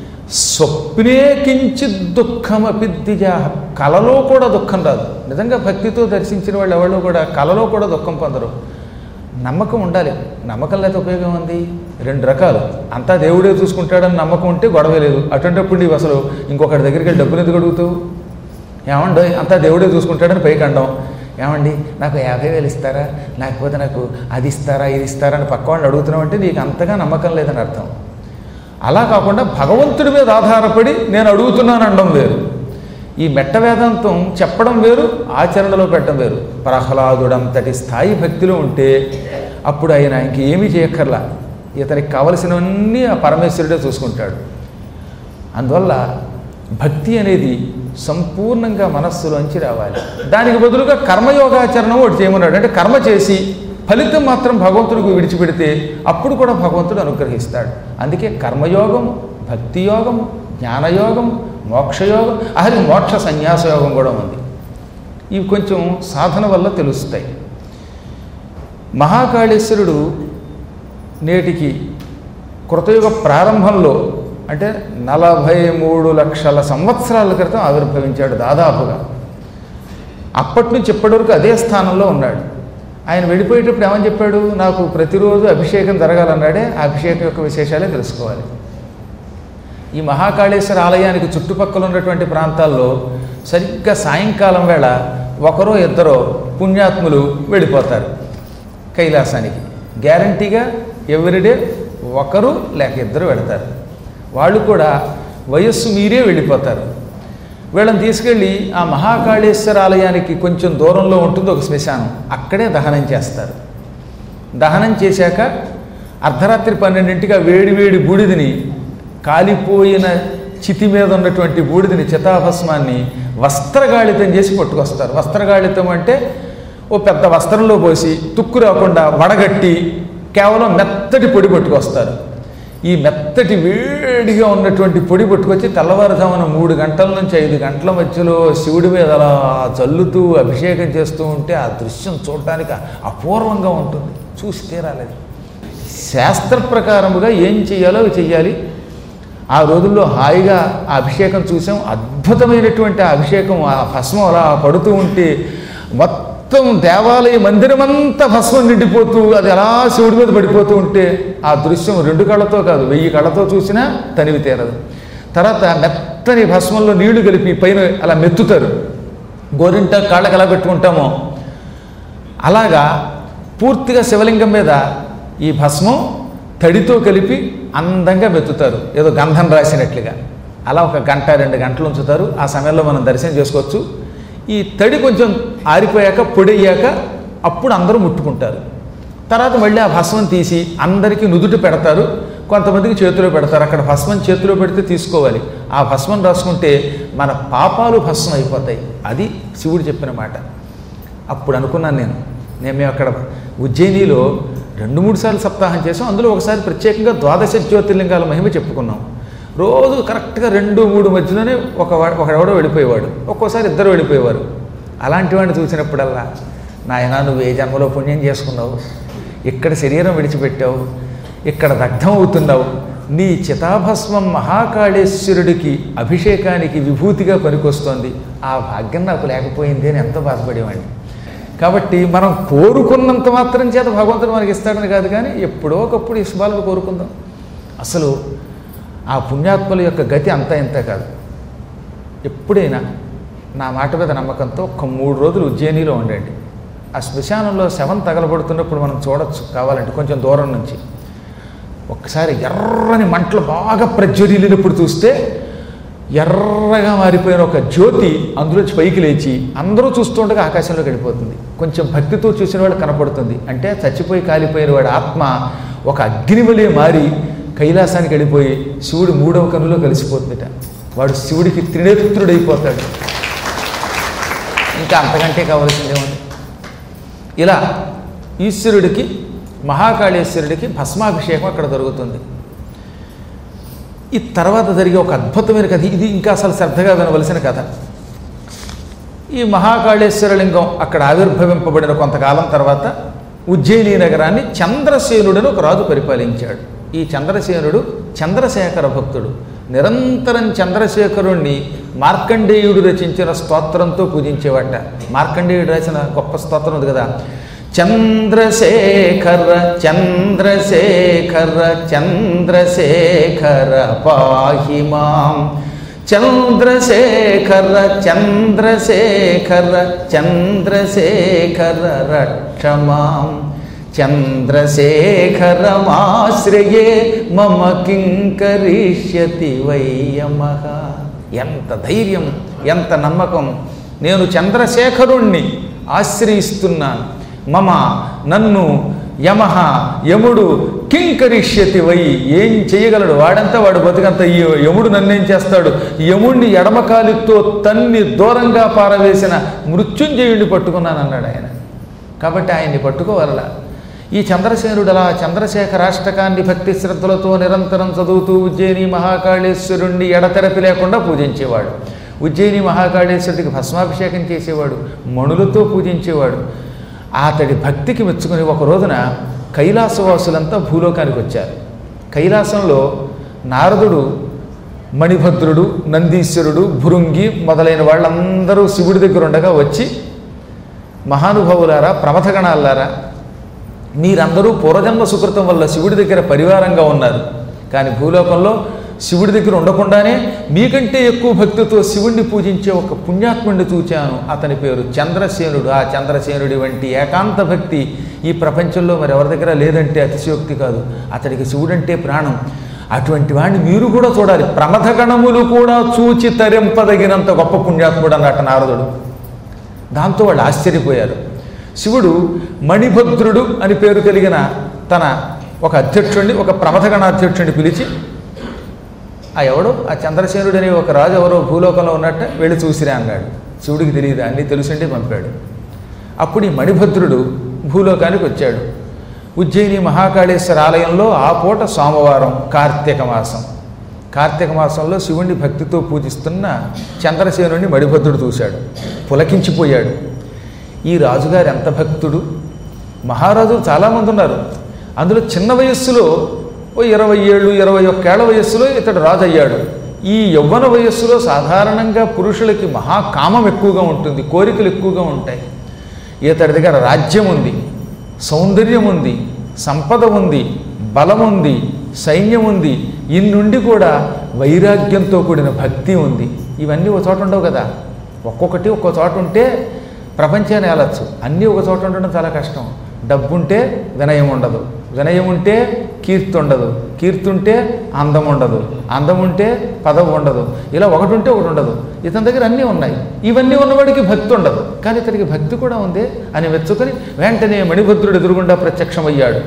స్వప్నే కించిత్ దుఃఖమపి ద్విజా కలలో కూడా దుఃఖం రాదు నిజంగా భక్తితో దర్శించిన వాళ్ళు ఎవరు కూడా కలలో కూడా దుఃఖం పొందరు నమ్మకం ఉండాలి నమ్మకం లేకపోతే ఉపయోగం ఉంది రెండు రకాలు అంతా దేవుడే చూసుకుంటాడని నమ్మకం ఉంటే గొడవ లేదు అటువంటిప్పుడు నీవు అసలు ఇంకొకటి దగ్గరికి వెళ్ళి డబ్బులు ఎందుకు అడుగుతావు ఏమండి అంతా దేవుడే చూసుకుంటాడని పైకి అండం ఏమండి నాకు యాభై వేలు ఇస్తారా లేకపోతే నాకు అది ఇస్తారా ఇది ఇస్తారా అని పక్క వాళ్ళని అడుగుతున్నావంటే నీకు అంతగా నమ్మకం లేదని అర్థం అలా కాకుండా భగవంతుడి మీద ఆధారపడి నేను అడుగుతున్నాను అనడం వేరు ఈ మెట్ట వేదాంతం చెప్పడం వేరు ఆచరణలో పెట్టడం వేరు ప్రహ్లాదుడంతటి స్థాయి భక్తిలో ఉంటే అప్పుడు ఆయన ఇంకేమీ చేయక్కర్లా ఇతనికి కావలసినవన్నీ ఆ పరమేశ్వరుడే చూసుకుంటాడు అందువల్ల భక్తి అనేది సంపూర్ణంగా మనస్సులోంచి రావాలి దానికి బదులుగా కర్మయోగాచరణం ఒకటి చేయమన్నాడు అంటే కర్మ చేసి ఫలితం మాత్రం భగవంతుడికి విడిచిపెడితే అప్పుడు కూడా భగవంతుడు అనుగ్రహిస్తాడు అందుకే కర్మయోగం భక్తి యోగం జ్ఞానయోగం మోక్షయోగం అసలు మోక్ష సన్యాస యోగం కూడా ఉంది ఇవి కొంచెం సాధన వల్ల తెలుస్తాయి మహాకాళేశ్వరుడు నేటికి కృతయుగ ప్రారంభంలో అంటే నలభై మూడు లక్షల సంవత్సరాల క్రితం ఆవిర్భవించాడు దాదాపుగా అప్పటి నుంచి ఇప్పటి వరకు అదే స్థానంలో ఉన్నాడు ఆయన వెళ్ళిపోయేటప్పుడు ఏమని చెప్పాడు నాకు ప్రతిరోజు అభిషేకం జరగాలన్నాడే ఆ అభిషేకం యొక్క విశేషాలే తెలుసుకోవాలి ఈ మహాకాళేశ్వర ఆలయానికి చుట్టుపక్కల ఉన్నటువంటి ప్రాంతాల్లో సరిగ్గా సాయంకాలం వేళ ఒకరో ఇద్దరో పుణ్యాత్ములు వెళ్ళిపోతారు కైలాసానికి గ్యారంటీగా ఎవ్రీడే ఒకరు లేక ఇద్దరు వెళతారు వాళ్ళు కూడా వయస్సు మీరే వెళ్ళిపోతారు వీళ్ళని తీసుకెళ్ళి ఆ మహాకాళేశ్వర ఆలయానికి కొంచెం దూరంలో ఉంటుంది ఒక శ్మశానం అక్కడే దహనం చేస్తారు దహనం చేశాక అర్ధరాత్రి పన్నెండింటికి ఆ వేడి వేడి బూడిదని కాలిపోయిన చితి మీద ఉన్నటువంటి బూడిదని చితాభస్మాన్ని వస్త్రగాళితం చేసి పట్టుకొస్తారు వస్త్రగాళితం అంటే ఓ పెద్ద వస్త్రంలో పోసి తుక్కు రాకుండా వడగట్టి కేవలం మెత్తటి పొడి పట్టుకొస్తారు ఈ మెత్తటి వేడిగా ఉన్నటువంటి పొడి పట్టుకొచ్చి తెల్లవారుజామున మూడు గంటల నుంచి ఐదు గంటల మధ్యలో శివుడి మీద అలా చల్లుతూ అభిషేకం చేస్తూ ఉంటే ఆ దృశ్యం చూడటానికి అపూర్వంగా ఉంటుంది చూసి తీరాలి శాస్త్ర ప్రకారముగా ఏం చేయాలో అవి చెయ్యాలి ఆ రోజుల్లో హాయిగా ఆ అభిషేకం చూసాం అద్భుతమైనటువంటి ఆ అభిషేకం ఆ భస్మం అలా పడుతూ ఉంటే మొత్తం దేవాలయ మందిరమంతా భస్మం నిండిపోతూ అది అలా శివుడి మీద పడిపోతూ ఉంటే ఆ దృశ్యం రెండు కళ్ళతో కాదు వెయ్యి కళ్ళతో చూసినా తనివి తీరదు తర్వాత మెత్తని భస్మంలో నీళ్లు కలిపి పైన అలా మెత్తుతారు గోరింట కాళ్ళకి ఎలా పెట్టుకుంటామో అలాగా పూర్తిగా శివలింగం మీద ఈ భస్మం తడితో కలిపి అందంగా మెత్తుతారు ఏదో గంధం రాసినట్లుగా అలా ఒక గంట రెండు గంటలు ఉంచుతారు ఆ సమయంలో మనం దర్శనం చేసుకోవచ్చు ఈ తడి కొంచెం ఆరిపోయాక పొడి అయ్యాక అప్పుడు అందరూ ముట్టుకుంటారు తర్వాత మళ్ళీ ఆ భస్మం తీసి అందరికీ నుదుటి పెడతారు కొంతమందికి చేతిలో పెడతారు అక్కడ భస్మం చేతిలో పెడితే తీసుకోవాలి ఆ భస్మం రాసుకుంటే మన పాపాలు భస్మం అయిపోతాయి అది శివుడు చెప్పిన మాట అప్పుడు అనుకున్నాను నేను నేను మేము అక్కడ ఉజ్జయినిలో రెండు మూడు సార్లు సప్తాహం చేసాం అందులో ఒకసారి ప్రత్యేకంగా ద్వాదశ జ్యోతిర్లింగాల మహిమ చెప్పుకున్నాం రోజు కరెక్ట్గా రెండు మూడు మధ్యలోనే ఒక వా- ఒకడెవడో వెళ్ళిపోయేవాడు ఒక్కోసారి ఇద్దరు వెళ్ళిపోయేవారు అలాంటి వాడిని చూసినప్పుడల్లా నాయన నువ్వు ఏ జన్మలో పుణ్యం చేసుకున్నావు ఇక్కడ శరీరం విడిచిపెట్టావు ఇక్కడ దగ్ధం అవుతున్నావు నీ చితాభస్మం మహాకాళేశ్వరుడికి అభిషేకానికి విభూతిగా పనికొస్తోంది ఆ భాగ్యం నాకు లేకపోయింది అని ఎంతో బాధపడేవాడిని కాబట్టి మనం కోరుకున్నంత మాత్రం చేత భగవంతుడు మనకి ఇస్తాడని కాదు కానీ ఎప్పుడో ఒకప్పుడు ఈ శుభాలను కోరుకుందాం అసలు ఆ పుణ్యాత్మల యొక్క గతి అంతా ఇంత కాదు ఎప్పుడైనా నా మాట మీద నమ్మకంతో ఒక మూడు రోజులు ఉజ్జయినిలో ఉండండి ఆ శ్మశానంలో శవం తగలబడుతున్నప్పుడు మనం చూడొచ్చు కావాలంటే కొంచెం దూరం నుంచి ఒక్కసారి ఎర్రని మంటలు బాగా ప్రజ్వరిల్లినప్పుడు చూస్తే ఎర్రగా మారిపోయిన ఒక జ్యోతి అందులోంచి పైకి లేచి అందరూ చూస్తుండగా ఆకాశంలోకి వెళ్ళిపోతుంది కొంచెం భక్తితో చూసిన వాడు కనపడుతుంది అంటే చచ్చిపోయి కాలిపోయిన వాడి ఆత్మ ఒక అగ్నివలే మారి కైలాసానికి వెళ్ళిపోయి శివుడు మూడవ కనులో కలిసిపోతుందిట వాడు శివుడికి త్రినేత్రుడైపోతాడు ఇంకా అంతకంటే కావలసిందేముంది ఇలా ఈశ్వరుడికి మహాకాళేశ్వరుడికి భస్మాభిషేకం అక్కడ జరుగుతుంది ఈ తర్వాత జరిగే ఒక అద్భుతమైన కథ ఇది ఇంకా అసలు శ్రద్ధగా వినవలసిన కథ ఈ మహాకాళేశ్వర లింగం అక్కడ ఆవిర్భవింపబడిన కొంతకాలం తర్వాత ఉజ్జయిని నగరాన్ని చంద్రసేనుడని ఒక రాజు పరిపాలించాడు ఈ చంద్రసేనుడు చంద్రశేఖర భక్తుడు నిరంతరం చంద్రశేఖరుణ్ణి మార్కండేయుడు రచించిన స్తోత్రంతో పూజించేవాట మార్కండేయుడు రాసిన గొప్ప స్తోత్రం ఉంది కదా చంద్రశేఖర చంద్రశేఖర చంద్రశేఖర పాహి మాం చంద్రశేఖర చంద్రశేఖర చంద్రశేఖర రక్షమాం చంద్రశేఖరమాశ్రయే మమ కింకరిష్యతి వయ్యమః ఎంత ధైర్యం ఎంత నమ్మకం నేను చంద్రశేఖరుణ్ణి ఆశ్రయిస్తున్నాను మమ నన్ను యమహ యముడు కింకరిష్యతి వై ఏం చేయగలడు వాడంతా వాడు బతుకంత ఈ యముడు నన్నేం చేస్తాడు యముడిని ఎడమకాలితో తన్ని దూరంగా పారవేసిన మృత్యుంజయుడిని పట్టుకున్నాను అన్నాడు ఆయన కాబట్టి ఆయన్ని పట్టుకోవాలలా ఈ చంద్రసేనుడు అలా చంద్రశేఖరాష్టకాన్ని భక్తి శ్రద్ధలతో నిరంతరం చదువుతూ ఉజ్జయిని మహాకాళేశ్వరుణ్ణి ఎడతెరపి లేకుండా పూజించేవాడు ఉజ్జయిని మహాకాళేశ్వరుడికి భస్మాభిషేకం చేసేవాడు మణులతో పూజించేవాడు అతడి భక్తికి మెచ్చుకుని ఒక రోజున కైలాసవాసులంతా భూలోకానికి వచ్చారు కైలాసంలో నారదుడు మణిభద్రుడు నందీశ్వరుడు భృంగి మొదలైన వాళ్ళందరూ శివుడి దగ్గర ఉండగా వచ్చి మహానుభావులారా ప్రమథగణాలారా మీరందరూ పూర్వజన్మ సుకృతం వల్ల శివుడి దగ్గర పరివారంగా ఉన్నారు కానీ భూలోకంలో శివుడి దగ్గర ఉండకుండానే మీకంటే ఎక్కువ భక్తితో శివుణ్ణి పూజించే ఒక పుణ్యాత్ముడిని చూచాను అతని పేరు చంద్రసేనుడు ఆ చంద్రసేనుడి వంటి ఏకాంత భక్తి ఈ ప్రపంచంలో మరి ఎవరి దగ్గర లేదంటే అతిశయోక్తి కాదు అతడికి శివుడంటే ప్రాణం అటువంటి వాడిని మీరు కూడా చూడాలి ప్రమథగణములు కూడా చూచి తరింపదగినంత గొప్ప పుణ్యాత్ముడు అన్నట్టు నారదుడు దాంతో వాళ్ళు ఆశ్చర్యపోయారు శివుడు మణిభద్రుడు అని పేరు కలిగిన తన ఒక అధ్యక్షుడిని ఒక ప్రమథగణ అధ్యక్షుడిని పిలిచి ఆ ఎవడు ఆ చంద్రసేనుడు అనే ఒక రాజు ఎవరో భూలోకంలో ఉన్నట్ట వెళ్ళి చూసిరా అన్నాడు శివుడికి తెలియదు అన్నీ తెలుసుంటే పంపాడు అప్పుడు ఈ మణిభద్రుడు భూలోకానికి వచ్చాడు ఉజ్జయిని మహాకాళేశ్వర ఆలయంలో ఆ పూట సోమవారం కార్తీక మాసం కార్తీక మాసంలో శివుణ్ణి భక్తితో పూజిస్తున్న చంద్రసేనుడిని మణిభద్రుడు చూశాడు పులకించిపోయాడు ఈ రాజుగారు ఎంత భక్తుడు మహారాజులు చాలామంది ఉన్నారు అందులో చిన్న వయస్సులో ఓ ఇరవై ఏళ్ళు ఇరవై ఒక్కేళ్ల వయస్సులో ఇతడు రాజు అయ్యాడు ఈ యవ్వన వయస్సులో సాధారణంగా పురుషులకి మహాకామం ఎక్కువగా ఉంటుంది కోరికలు ఎక్కువగా ఉంటాయి ఇతడి దగ్గర రాజ్యం ఉంది సౌందర్యం ఉంది సంపద ఉంది బలం ఉంది సైన్యం ఉంది ఇన్నుండి కూడా వైరాగ్యంతో కూడిన భక్తి ఉంది ఇవన్నీ ఒక చోట ఉండవు కదా ఒక్కొక్కటి ఒక్కో చోట ఉంటే ప్రపంచాన్ని ఏలచ్చు అన్నీ ఒక చోట ఉండడం చాలా కష్టం డబ్బుంటే వినయం ఉండదు వినయం ఉంటే కీర్తి ఉండదు కీర్తి ఉంటే అందం ఉండదు అందం ఉంటే పదవి ఉండదు ఇలా ఒకటి ఉంటే ఒకటి ఉండదు ఇతని దగ్గర అన్నీ ఉన్నాయి ఇవన్నీ ఉన్నవాడికి భక్తి ఉండదు కానీ ఇతనికి భక్తి కూడా ఉంది అని మెచ్చుకొని వెంటనే మణిభద్రుడు ఎదురుగుండా ప్రత్యక్షమయ్యాడు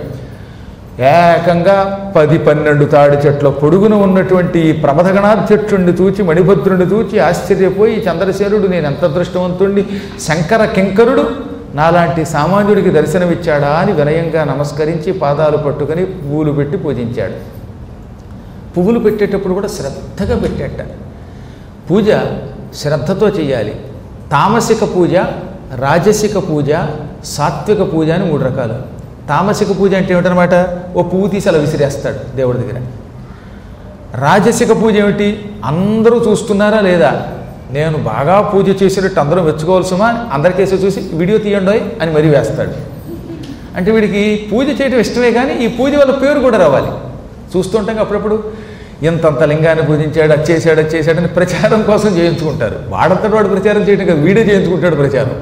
ఏకంగా పది పన్నెండు తాడి చెట్ల పొడుగున ఉన్నటువంటి ఈ ప్రమథగణాధ్యక్షుణ్ణి చూచి మణిభద్రుడిని చూచి ఆశ్చర్యపోయి చంద్రశేనుడు నేను ఎంత అదృష్టవంతుణ్ణి శంకర కింకరుడు నాలాంటి సామాన్యుడికి దర్శనమిచ్చాడా అని వినయంగా నమస్కరించి పాదాలు పట్టుకొని పువ్వులు పెట్టి పూజించాడు పువ్వులు పెట్టేటప్పుడు కూడా శ్రద్ధగా పెట్టేట పూజ శ్రద్ధతో చేయాలి తామసిక పూజ రాజసిక పూజ సాత్విక పూజ అని మూడు రకాలు తామసిక పూజ అంటే ఏమిటనమాట ఓ పువ్వు తీసి అలా విసిరేస్తాడు దేవుడి దగ్గర రాజసిక పూజ ఏమిటి అందరూ చూస్తున్నారా లేదా నేను బాగా పూజ చేసినట్టు అందరూ మెచ్చుకోవాల్సిమా అందరికేసి చూసి వీడియో తీయండి అని మరీ వేస్తాడు అంటే వీడికి పూజ చేయడం ఇష్టమే కానీ ఈ పూజ వల్ల పేరు కూడా రావాలి చూస్తుంటాం అప్పుడప్పుడు ఇంతంత లింగాన్ని పూజించాడు అది చేశాడు అది చేశాడని ప్రచారం కోసం చేయించుకుంటారు వాడంతటి వాడు ప్రచారం చేయడం కాదు వీడే చేయించుకుంటాడు ప్రచారం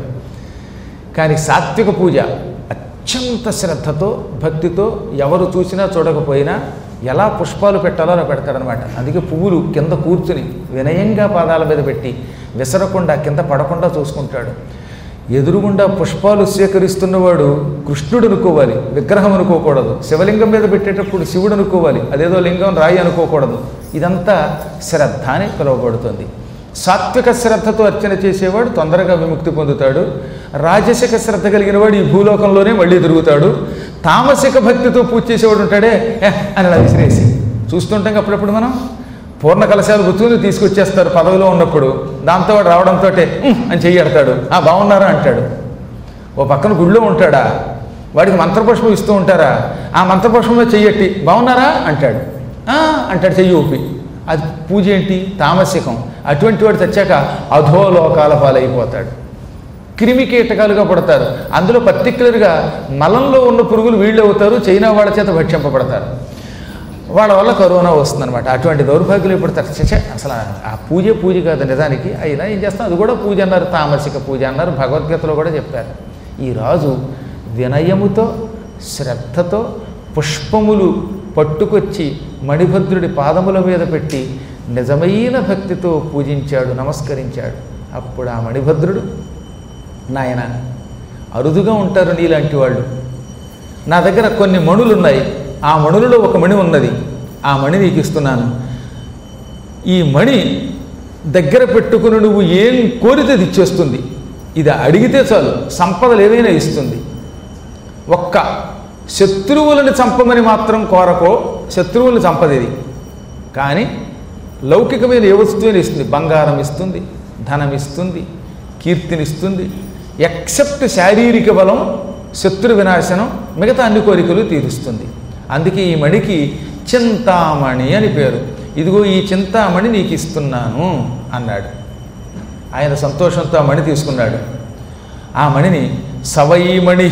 కానీ సాత్విక పూజ అత్యంత శ్రద్ధతో భక్తితో ఎవరు చూసినా చూడకపోయినా ఎలా పుష్పాలు పెట్టాలో అలా పెడతాడనమాట అందుకే పువ్వులు కింద కూర్చుని వినయంగా పాదాల మీద పెట్టి విసరకుండా కింద పడకుండా చూసుకుంటాడు ఎదురుగుండా పుష్పాలు స్వీకరిస్తున్నవాడు కృష్ణుడు అనుకోవాలి విగ్రహం అనుకోకూడదు శివలింగం మీద పెట్టేటప్పుడు శివుడు అనుకోవాలి అదేదో లింగం రాయి అనుకోకూడదు ఇదంతా శ్రద్ధ అని పిలువబడుతుంది సాత్విక శ్రద్ధతో అర్చన చేసేవాడు తొందరగా విముక్తి పొందుతాడు రాజసిక శ్రద్ధ కలిగిన వాడు ఈ భూలోకంలోనే మళ్ళీ తిరుగుతాడు తామసిక భక్తితో పూజ చేసేవాడు ఉంటాడే "ఏ" అని అలా విసిరేసి చూస్తుంటాం అప్పుడప్పుడు మనం పూర్ణ కలశాలు గుర్తుకుని తీసుకొచ్చేస్తారు పదవిలో ఉన్నప్పుడు దాంతో వాడు రావడంతో అని చెయ్యడతాడు ఆ బాగున్నారా అంటాడు ఓ పక్కన గుళ్ళో ఉంటాడా వాడికి మంత్రపుష్పం ఇస్తూ ఉంటారా ఆ మంత్రపుష్పంలో చెయ్యట్టి బాగున్నారా అంటాడు "ఆ" అంటాడు చెయ్యి ఊపి అది పూజ ఏంటి తామసికం అటువంటి వాడు తెచ్చాక అధోలోకాల పాలైపోతాడు క్రిమి కీటకాలుగా పడతారు అందులో పర్టికులర్గా మలంలో ఉన్న పురుగులు వీళ్ళు అవుతారు చైనా వాళ్ళ చేత భక్షింపబడతారు వాళ్ళ వల్ల కరోనా వస్తుందన్నమాట అటువంటి దౌర్భాగ్యులు ఇప్పుడు చచ్చే అసలు ఆ పూజ పూజ కాదు నిజానికి అయినా ఏం చేస్తాం అది కూడా పూజ అన్నారు తామసిక పూజ అన్నారు భగవద్గీతలో కూడా చెప్పారు ఈ రాజు వినయముతో శ్రద్ధతో పుష్పములు పట్టుకొచ్చి మణిభద్రుడి పాదముల మీద పెట్టి నిజమైన భక్తితో పూజించాడు నమస్కరించాడు అప్పుడు ఆ మణిభద్రుడు నాయన అరుదుగా ఉంటారు నీలాంటి వాళ్ళు నా దగ్గర కొన్ని మణులు ఉన్నాయి ఆ మణులలో ఒక మణి ఉన్నది ఆ మణి నీకు ఇస్తున్నాను ఈ మణి దగ్గర పెట్టుకుని నువ్వు ఏం కోరితే అది ఇచ్చేస్తుంది ఇది అడిగితే చాలు సంపదలు ఏవైనా ఇస్తుంది ఒక్క శత్రువులను చంపమని మాత్రం కోరకో శత్రువులను చంపదేది కానీ లౌకికమైన ఏ వస్తువుని ఇస్తుంది బంగారం ఇస్తుంది ధనం ఇస్తుంది కీర్తినిస్తుంది ఎక్సెప్ట్ శారీరక బలం శత్రు వినాశనం మిగతా అన్ని కోరికలు తీరుస్తుంది అందుకే ఈ మణికి చింతామణి అని పేరు ఇదిగో ఈ చింతామణి నీకు ఇస్తున్నాను అన్నాడు ఆయన సంతోషంతో ఆ మణి తీసుకున్నాడు ఆ మణిని సవైమణి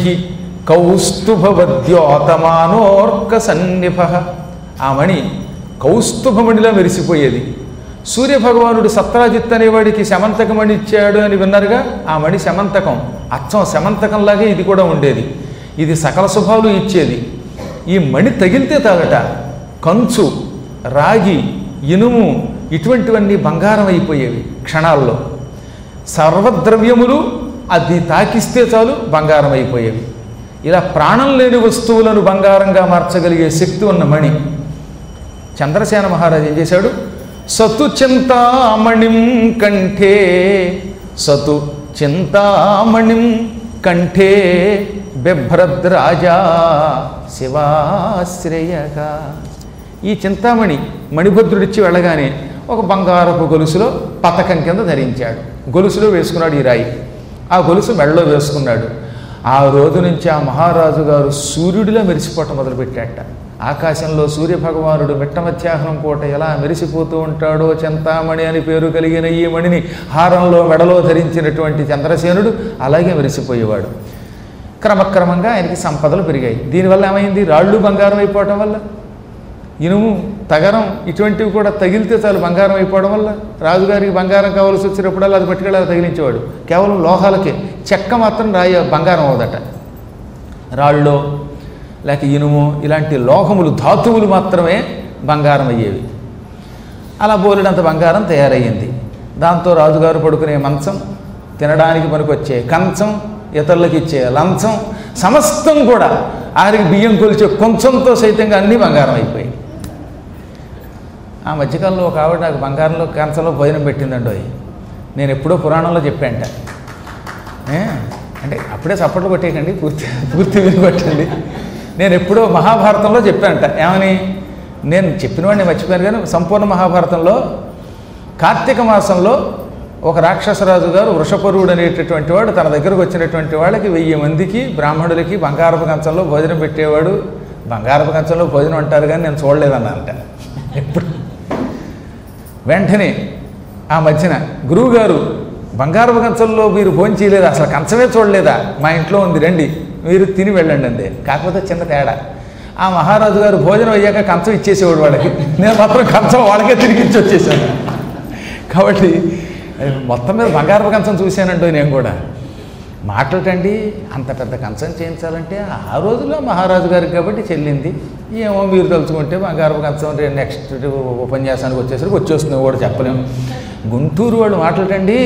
కౌస్తుభవద్యోతమానోర్క సన్నిభ ఆ మణి కౌస్తుభమణిలా మెరిసిపోయేది సూర్యభగవానుడు సత్రాజిత్ అనేవాడికి శమంతకమణి ఇచ్చాడు అని విన్నారుగా ఆ మణి శమంతకం అచ్చం శమంతకంలాగే ఇది కూడా ఉండేది ఇది సకల శుభాలు ఇచ్చేది ఈ మణి తగిలితే తాగట కంచు రాగి ఇనుము ఇటువంటివన్నీ బంగారం అయిపోయేవి క్షణాల్లో సర్వద్రవ్యములు అది తాకిస్తే చాలు బంగారం అయిపోయేవి ఇలా ప్రాణం లేని వస్తువులను బంగారంగా మార్చగలిగే శక్తి ఉన్న మణి చంద్రసేన మహారాజు ఏం చేశాడు సతు చింతామణిం కంఠే సతు చింతామణిం కంఠే బిభ్రద్రాజా శివాశ్రయగా ఈ చింతామణి మణిభద్రుడిచ్చి వెళ్ళగానే ఒక బంగారపు గొలుసులో పతకం కింద ధరించాడు గొలుసులో వేసుకున్నాడు ఈ రాయి ఆ గొలుసు మెడలో వేసుకున్నాడు ఆ రోజు నుంచి ఆ మహారాజు గారు సూర్యుడిలా మెరిసిపోవటం మొదలుపెట్టాట ఆకాశంలో సూర్యభగవానుడు మిట్ట మధ్యాహ్నం పూట ఎలా మెరిసిపోతూ ఉంటాడో చింతామణి అని పేరు కలిగిన ఈ మణిని హారంలో మెడలో ధరించినటువంటి చంద్రసేనుడు అలాగే మెరిసిపోయేవాడు క్రమక్రమంగా ఆయనకి సంపదలు పెరిగాయి దీనివల్ల ఏమైంది రాళ్ళు బంగారం అయిపోవటం వల్ల ఇనుము తగరం ఇటువంటివి కూడా తగిలితే చాలు బంగారం అయిపోవడం వల్ల రాజుగారికి బంగారం కావాల్సి వచ్చినప్పుడల్లా అది పట్టుకెళ్ళి తగిలించేవాడు కేవలం లోహాలకే చెక్క మాత్రం రాయ బంగారం అవదట రాళ్ళో లేక ఇనుము ఇలాంటి లోహములు ధాతువులు మాత్రమే బంగారం అయ్యేవి అలా బోలెడంత బంగారం తయారయ్యింది దాంతో రాజుగారు పడుకునే మంచం తినడానికి పనికొచ్చే కంచం ఇతరులకు ఇచ్చే లంచం సమస్తం కూడా ఆరికి బియ్యం కొలిచే కొంచెంతో సైతంగా అన్నీ బంగారం అయిపోయాయి ఆ మధ్యకాలంలో ఒక ఆవిడ నాకు బంగారంలో కంచంలో భోజనం పెట్టిందండి అవి నేను ఎప్పుడో పురాణంలో చెప్పాంట ఏ? అంటే అప్పుడే చప్పట్లు కొట్టేయకండి పూర్తి పూర్తి విని కొట్టండి నేను ఎప్పుడో మహాభారతంలో చెప్పానంట ఏమని నేను చెప్పిన వాడిని మర్చిపోయాను కానీ సంపూర్ణ మహాభారతంలో కార్తీక మాసంలో ఒక రాక్షసరాజు గారు వృషపరుడు అనేటటువంటి వాడు తన దగ్గరకు వచ్చినటువంటి వాళ్ళకి వెయ్యి మందికి బ్రాహ్మణులకి బంగారపు కంచంలో భోజనం పెట్టేవాడు బంగారపు కంచంలో భోజనం అంటారు కానీ నేను చూడలేదన్నానంట ఎప్పుడు వెంటనే ఆ మధ్యన గురువుగారు బంగారపు కంచంలో మీరు భోజనం చేయలేదా అసలు కంచమే చూడలేదా మా ఇంట్లో ఉంది రండి మీరు తిని వెళ్ళండి అంతే కాకపోతే చిన్న తేడా ఆ మహారాజు గారు భోజనం అయ్యాక కంచం ఇచ్చేసేవాడు వాళ్ళకి నేను మాత్రం కంచం వాళ్ళకే తిరిగి ఇచ్చి వచ్చేసాను కాబట్టి అది మొత్తం మీద బంగారపు కంచం చూశానంటో నేను కూడా మాటలటండి అంత పెద్ద కంచం చేయించాలంటే ఆ రోజుల్లో మహారాజు గారికి కాబట్టి చెల్లింది ఏమో మీరు తలుచుకుంటే బంగారపు కంచం రే- నెక్స్ట్ ఉపన్యాసానికి వచ్చేసరికి వచ్చేస్తుంది కూడా చెప్పలేము గుంటూరు వాళ్ళు మాటలటండి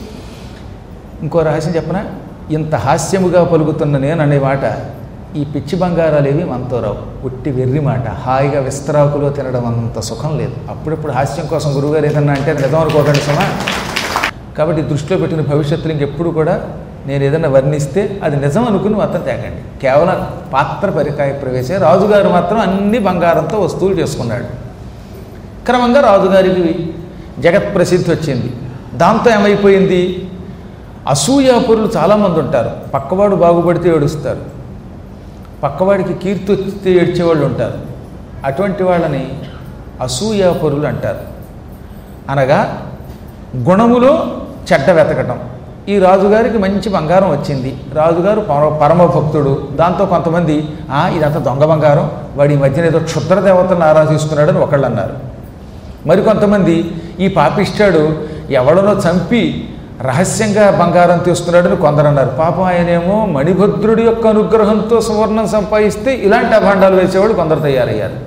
ఇంకో రహస్యం చెప్పనా ఇంత హాస్యముగా పలుకుతున్న నేను అనే మాట ఈ పిచ్చి బంగారాలు ఏవి మనతో రావు ఉట్టి వెర్రి మాట హాయిగా విస్తరాకులో తినడం అంత సుఖం లేదు అప్పుడప్పుడు హాస్యం కోసం గురువుగారు ఏదన్నా అంటే అది నిజం అనుకోకండి సుమా కాబట్టి దృష్టిలో పెట్టిన భవిష్యత్తులో ఇంకెప్పుడు కూడా నేను ఏదైనా వర్ణిస్తే అది నిజం అనుకుని మొత్తం తేకండి కేవలం పాత్ర పరికాయ ప్రవేశే రాజుగారు మాత్రం అన్ని బంగారంతో వస్తువులు చేసుకున్నాడు క్రమంగా రాజుగారికి జగత్ ప్రసిద్ధి వచ్చింది దాంతో ఏమైపోయింది అసూయాపురులు చాలామంది ఉంటారు పక్కవాడు బాగుపడితే ఏడుస్తారు పక్కవాడికి కీర్తి వస్తే ఏడ్చేవాళ్ళు ఉంటారు అటువంటి వాళ్ళని అసూయాపరులు అంటారు అనగా గుణములో చెడ్డ వెతకటం ఈ రాజుగారికి మంచి బంగారం వచ్చింది రాజుగారు పర- పరమ భక్తుడు దాంతో కొంతమంది "ఆ, ఇదంతా దొంగ బంగారం వాడి ఈ మధ్యన ఏదో క్షుద్ర దేవతలను ఆరాధిస్తున్నాడని ఒకళ్ళు అన్నారు మరికొంతమంది ఈ పాపిష్టాడు ఎవడనో చంపి రహస్యంగా బంగారం తీస్తున్నాడని కొందరు అన్నారు పాపం ఆయనేమో మణిభద్రుడి యొక్క అనుగ్రహంతో సువర్ణం సంపాదిస్తే ఇలాంటి అభాండాలు వేసేవాళ్ళు కొందరు తయారయ్యారు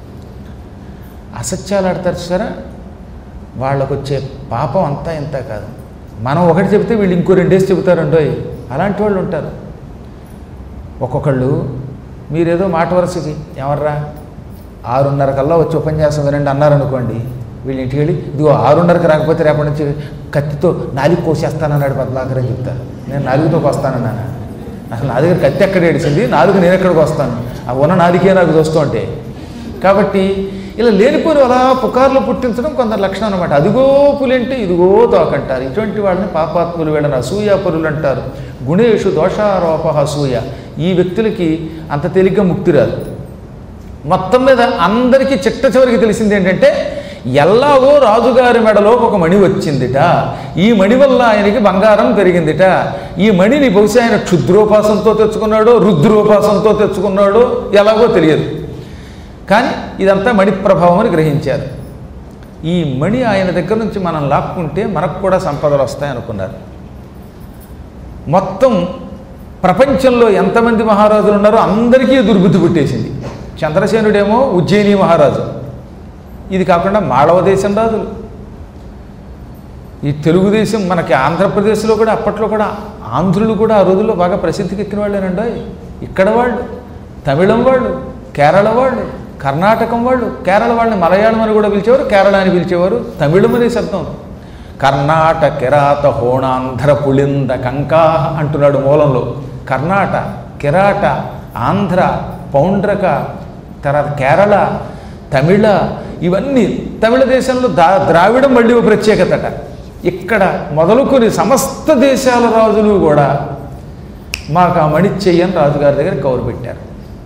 అసత్యాలు ఆడతారు చూసారా వాళ్ళకు వచ్చే పాపం అంతా ఇంత కాదు మనం ఒకటి చెబితే వీళ్ళు ఇంకో రెండేసి చెబుతారండోయ్ అలాంటి వాళ్ళు ఉంటారు ఒక్కొక్కళ్ళు మీరేదో మాట వరుసకి ఎవర్రా ఆరున్నర కల్లా వచ్చి ఉపన్యాసం వినండి అన్నారనుకోండి వీళ్ళు ఇంటికి వెళ్ళి ఇదిగో ఆరున్నరకు రాకపోతే రేపటి నుంచి కత్తితో నాలుగు కోసేస్తానన్నాడు పద్మాకర్ అని చెప్తారు నేను నాలుగుతో వస్తానన్నాను అసలు నా దగ్గర కత్తి ఎక్కడ ఏడిచింది నాలుగు నేను ఎక్కడికి వస్తాను ఆ ఉన్న నాలుగే నాకు చూస్తూ ఉంటే కాబట్టి ఇలా లేనిపోని అలా పుకార్లు పుట్టించడం కొందరు లక్షణం అనమాట అదిగో పులింటే ఇదిగో తోకంటారు ఇటువంటి వాళ్ళని పాపాత్ములు వీళ్ళని అసూయాపరులు అంటారు గుణేషు దోషారోప అసూయ ఈ వ్యక్తులకి అంత తేలిగ్గా ముక్తి రాదు మొత్తం మీద అందరికీ చిట్ట చివరికి తెలిసింది ఏంటంటే ఎల్లాగో రాజుగారి మెడలో ఒక మణి వచ్చిందిట ఈ మణి వల్ల ఆయనకి బంగారం పెరిగిందిట ఈ మణిని బహుశా ఆయన క్షుద్రోపాసంతో తెచ్చుకున్నాడో రుద్రోపాసంతో తెచ్చుకున్నాడో ఎలాగో తెలియదు కానీ ఇదంతా మణి ప్రభావం అని గ్రహించారు ఈ మణి ఆయన దగ్గర నుంచి మనం లాక్కుంటే మనకు కూడా సంపదలు వస్తాయి అనుకున్నారు మొత్తం ప్రపంచంలో ఎంతమంది మహారాజులు ఉన్నారో అందరికీ దుర్బుద్ధి పుట్టేసింది చంద్రసేనుడేమో ఉజ్జయిని మహారాజు ఇది కాకుండా మాళవ దేశం రాజులు ఈ తెలుగుదేశం మనకి ఆంధ్రప్రదేశ్లో కూడా అప్పట్లో కూడా ఆంధ్రులు కూడా ఆ రోజుల్లో బాగా ప్రసిద్ధికి ఎక్కిన వాళ్ళేనండి ఇక్కడ వాళ్ళు తమిళం వాళ్ళు కేరళ వాళ్ళు కర్ణాటకం వాళ్ళు కేరళ వాళ్ళని మలయాళం అని కూడా పిలిచేవారు కేరళ అని పిలిచేవారు తమిళం అనే శబ్దం కర్ణాటక కిరాత హోణాంధ్ర పుళింద కంకా అంటున్నాడు మూలంలో కర్ణాట కిరాట ఆంధ్ర పౌండ్రక తర్వాత కేరళ తమిళ ఇవన్నీ తమిళ దేశంలో దా ద్రావిడం మళ్ళీ ఒక ప్రత్యేకతట ఇక్కడ మొదలుకొని సమస్త దేశాల రాజులు కూడా మాకు ఆ మణి చెయ్యని రాజుగారి దగ్గర కౌరు పెట్టారు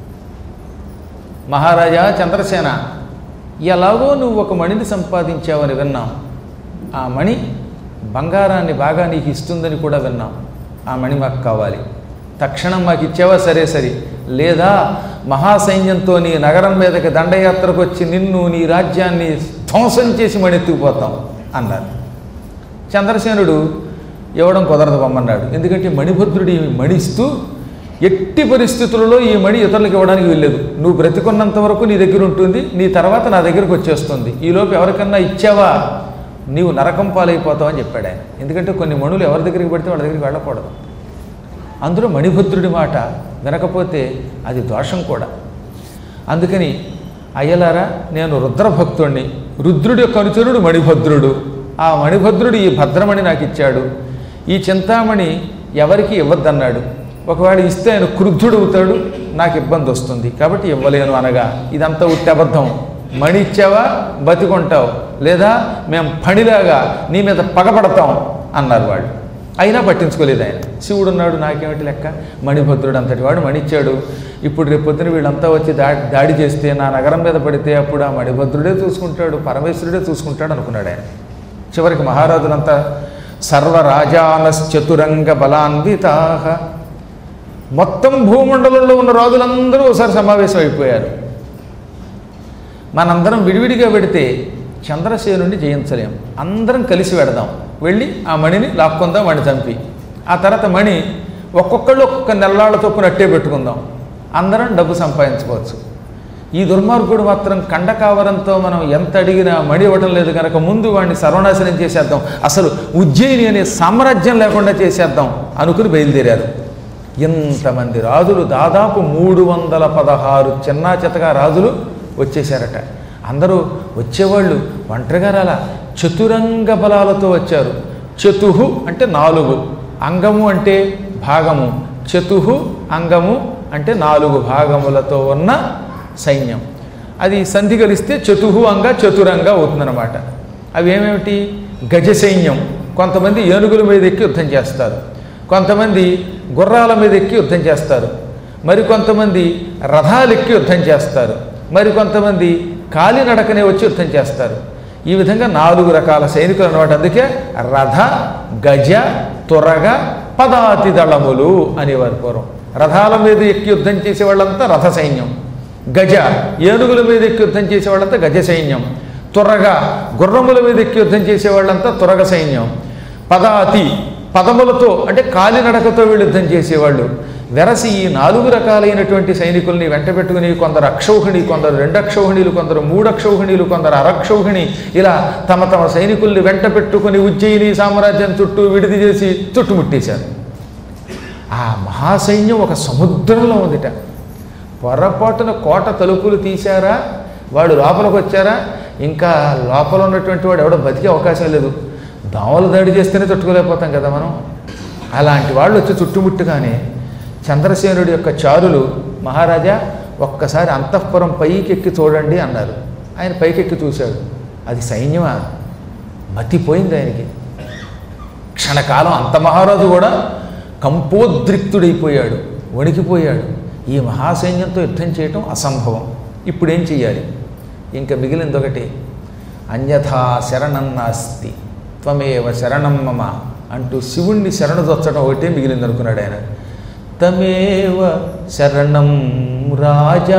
మహారాజా చంద్రసేన ఎలాగో నువ్వు ఒక మణిని సంపాదించావని విన్నాం ఆ మణి బంగారాన్ని బాగా నీకు ఇస్తుందని కూడా విన్నాం ఆ మణి మాకు కావాలి తక్షణం మాకు ఇచ్చావా సరే సరే లేదా మహాసైన్యంతో నీ నగరం మీదకి దండయాత్రకు వచ్చి నిన్ను నీ రాజ్యాన్ని ధ్వంసం చేసి మణెత్తుకుపోతాం అన్నారు చంద్రసేనుడు ఇవ్వడం కుదరదు పొమ్మన్నాడు ఎందుకంటే మణిభద్రుడి మణిస్తూ ఎట్టి పరిస్థితులలో ఈ మణి ఇతరులకు ఇవ్వడానికి వీల్లేదు నువ్వు బ్రతికున్నంత వరకు నీ దగ్గర ఉంటుంది నీ తర్వాత నా దగ్గరకు వచ్చేస్తుంది ఈలోపు ఎవరికన్నా ఇచ్చావా నీవు నరకం పాలైపోతావు అని చెప్పాడు ఆయన ఎందుకంటే కొన్ని మణులు ఎవరి దగ్గరికి పెడితే వాళ్ళ దగ్గరికి వెళ్ళకూడదు అందులో మణిభద్రుడి మాట వినకపోతే అది దోషం కూడా అందుకని అయ్యలారా నేను రుద్రభక్తుణ్ణి రుద్రుడి యొక్క అనుచరుడు మణిభద్రుడు ఆ మణిభద్రుడు ఈ భద్రమణి నాకు ఇచ్చాడు ఈ చింతామణి ఎవరికి ఇవ్వద్దన్నాడు ఒకవేళ ఇస్తే ఆయన క్రుద్ధుడు అవుతాడు నాకు ఇబ్బంది వస్తుంది కాబట్టి ఇవ్వలేను అనగా ఇదంతా ఉట్టి అబద్ధం మణి ఇచ్చావా బతికొంటావు లేదా మేము పనిలాగా నీ మీద పగపడతాం అన్నారు వాళ్ళు అయినా పట్టించుకోలేదు ఆయన శివుడు ఉన్నాడు నాకేమిటి లెక్క మణిభద్రుడు అంతటి వాడు మణిచ్చాడు ఇప్పుడు రేపు పొద్దున వీళ్ళంతా వచ్చి దాడి దాడి చేస్తే నా నగరం మీద పడితే అప్పుడు ఆ మణిభద్రుడే చూసుకుంటాడు పరమేశ్వరుడే చూసుకుంటాడు అనుకున్నాడు ఆయన చివరికి మహారాజులంతా సర్వరాజానశ్చతురంగ బలాన్వితా మొత్తం భూమండలంలో ఉన్న రాజులందరూ ఒకసారి సమావేశం అయిపోయారు మనందరం విడివిడిగా పెడితే చంద్రసేనుని జయించలేం అందరం కలిసి వెడదాం వెళ్ళి ఆ మణిని లాక్కుందాం వాడిని చంపి ఆ తర్వాత మణి ఒక్కొక్కళ్ళు ఒక్కొక్క నెల్లాళ్ళ చొప్పున అట్టే పెట్టుకుందాం అందరం డబ్బు సంపాదించుకోవచ్చు ఈ దుర్మార్గుడు మాత్రం కండకావరంతో మనం ఎంత అడిగినా మడి ఇవ్వటం లేదు కనుక ముందు వాడిని సర్వనాశనం చేసేద్దాం అసలు ఉజ్జయిని అనే సామ్రాజ్యం లేకుండా చేసేద్దాం అనుకుని బయలుదేరారు ఇంతమంది రాజులు దాదాపు మూడు వందల పదహారు చిన్నా చితగా రాజులు వచ్చేశారట అందరూ వచ్చేవాళ్ళు ఒంటరిగా రాలా చతురంగ బలాలతో వచ్చారు చతుహు అంటే నాలుగు అంగము అంటే భాగము చతుహు అంగము అంటే నాలుగు భాగములతో ఉన్న సైన్యం అది సంధి కలిస్తే చతుహు అంగ చతురంగ అవుతుందన్నమాట అవి ఏమేమిటి గజ సైన్యం కొంతమంది ఏనుగుల మీద ఎక్కి యుద్ధం చేస్తారు కొంతమంది గుర్రాల మీద ఎక్కి యుద్ధం చేస్తారు మరి కొంతమంది రథాలు ఎక్కి యుద్ధం చేస్తారు మరి కొంతమంది కాలినడకనే వచ్చి యుద్ధం చేస్తారు ఈ విధంగా నాలుగు రకాల సైనికులు అన్నమాట అందుకే రథ గజ తురగ పదాతి దళములు అనేవారు పూర్వం రథాల మీద ఎక్కి యుద్ధం చేసే వాళ్ళంతా రథ సైన్యం గజ ఏనుగుల మీద ఎక్కి యుద్ధం చేసే వాళ్ళంతా గజ సైన్యం తురగ గుర్రముల మీద ఎక్కి యుద్ధం చేసే వాళ్ళంతా తురగ సైన్యం పదాతి పదములతో అంటే కాలినడకతో వీళ్ళు యుద్ధం చేసేవాళ్ళు వెరసి ఈ నాలుగు రకాలైనటువంటి సైనికుల్ని వెంట పెట్టుకుని కొందరు అక్షౌహిణి కొందరు రెండు అక్షౌహిణీలు కొందరు మూడు అక్షౌహిణీలు కొందరు అరక్షౌహిణి ఇలా తమ తమ సైనికుల్ని వెంట పెట్టుకుని ఉజ్జయిని సామ్రాజ్యం చుట్టూ విడిది చేసి చుట్టుముట్టేశారు ఆ మహాసైన్యం ఒక సముద్రంలో ఉందిట పొరపాటున కోట తలుపులు తీశారా వాడు లోపలికి వచ్చారా ఇంకా లోపల ఉన్నటువంటి వాడు ఎవడో బతికే అవకాశం లేదు దోమలు దాడి చేస్తేనే తట్టుకోలేకపోతాం కదా మనం అలాంటి వాళ్ళు వచ్చి చుట్టుముట్టుగానే చంద్రసేనుడి యొక్క చారులు మహారాజా ఒక్కసారి అంతఃపురం పైకెక్కి చూడండి అన్నారు ఆయన పైకెక్కి చూశాడు అది సైన్యమా మతిపోయింది ఆయనకి క్షణకాలం అంత మహారాజు కూడా కంపోద్రిక్తుడైపోయాడు వణికిపోయాడు ఈ మహాసైన్యంతో యుద్ధం చేయటం అసంభవం ఇప్పుడేం చెయ్యాలి ఇంకా మిగిలింది ఒకటి అన్యథా శరణం నాస్తి త్వమేవ శరణం మమ అంటూ శివుణ్ణి శరణదొచ్చడం ఒకటే మిగిలింది అనుకున్నాడు ఆయన తమేవ శరణం రాజా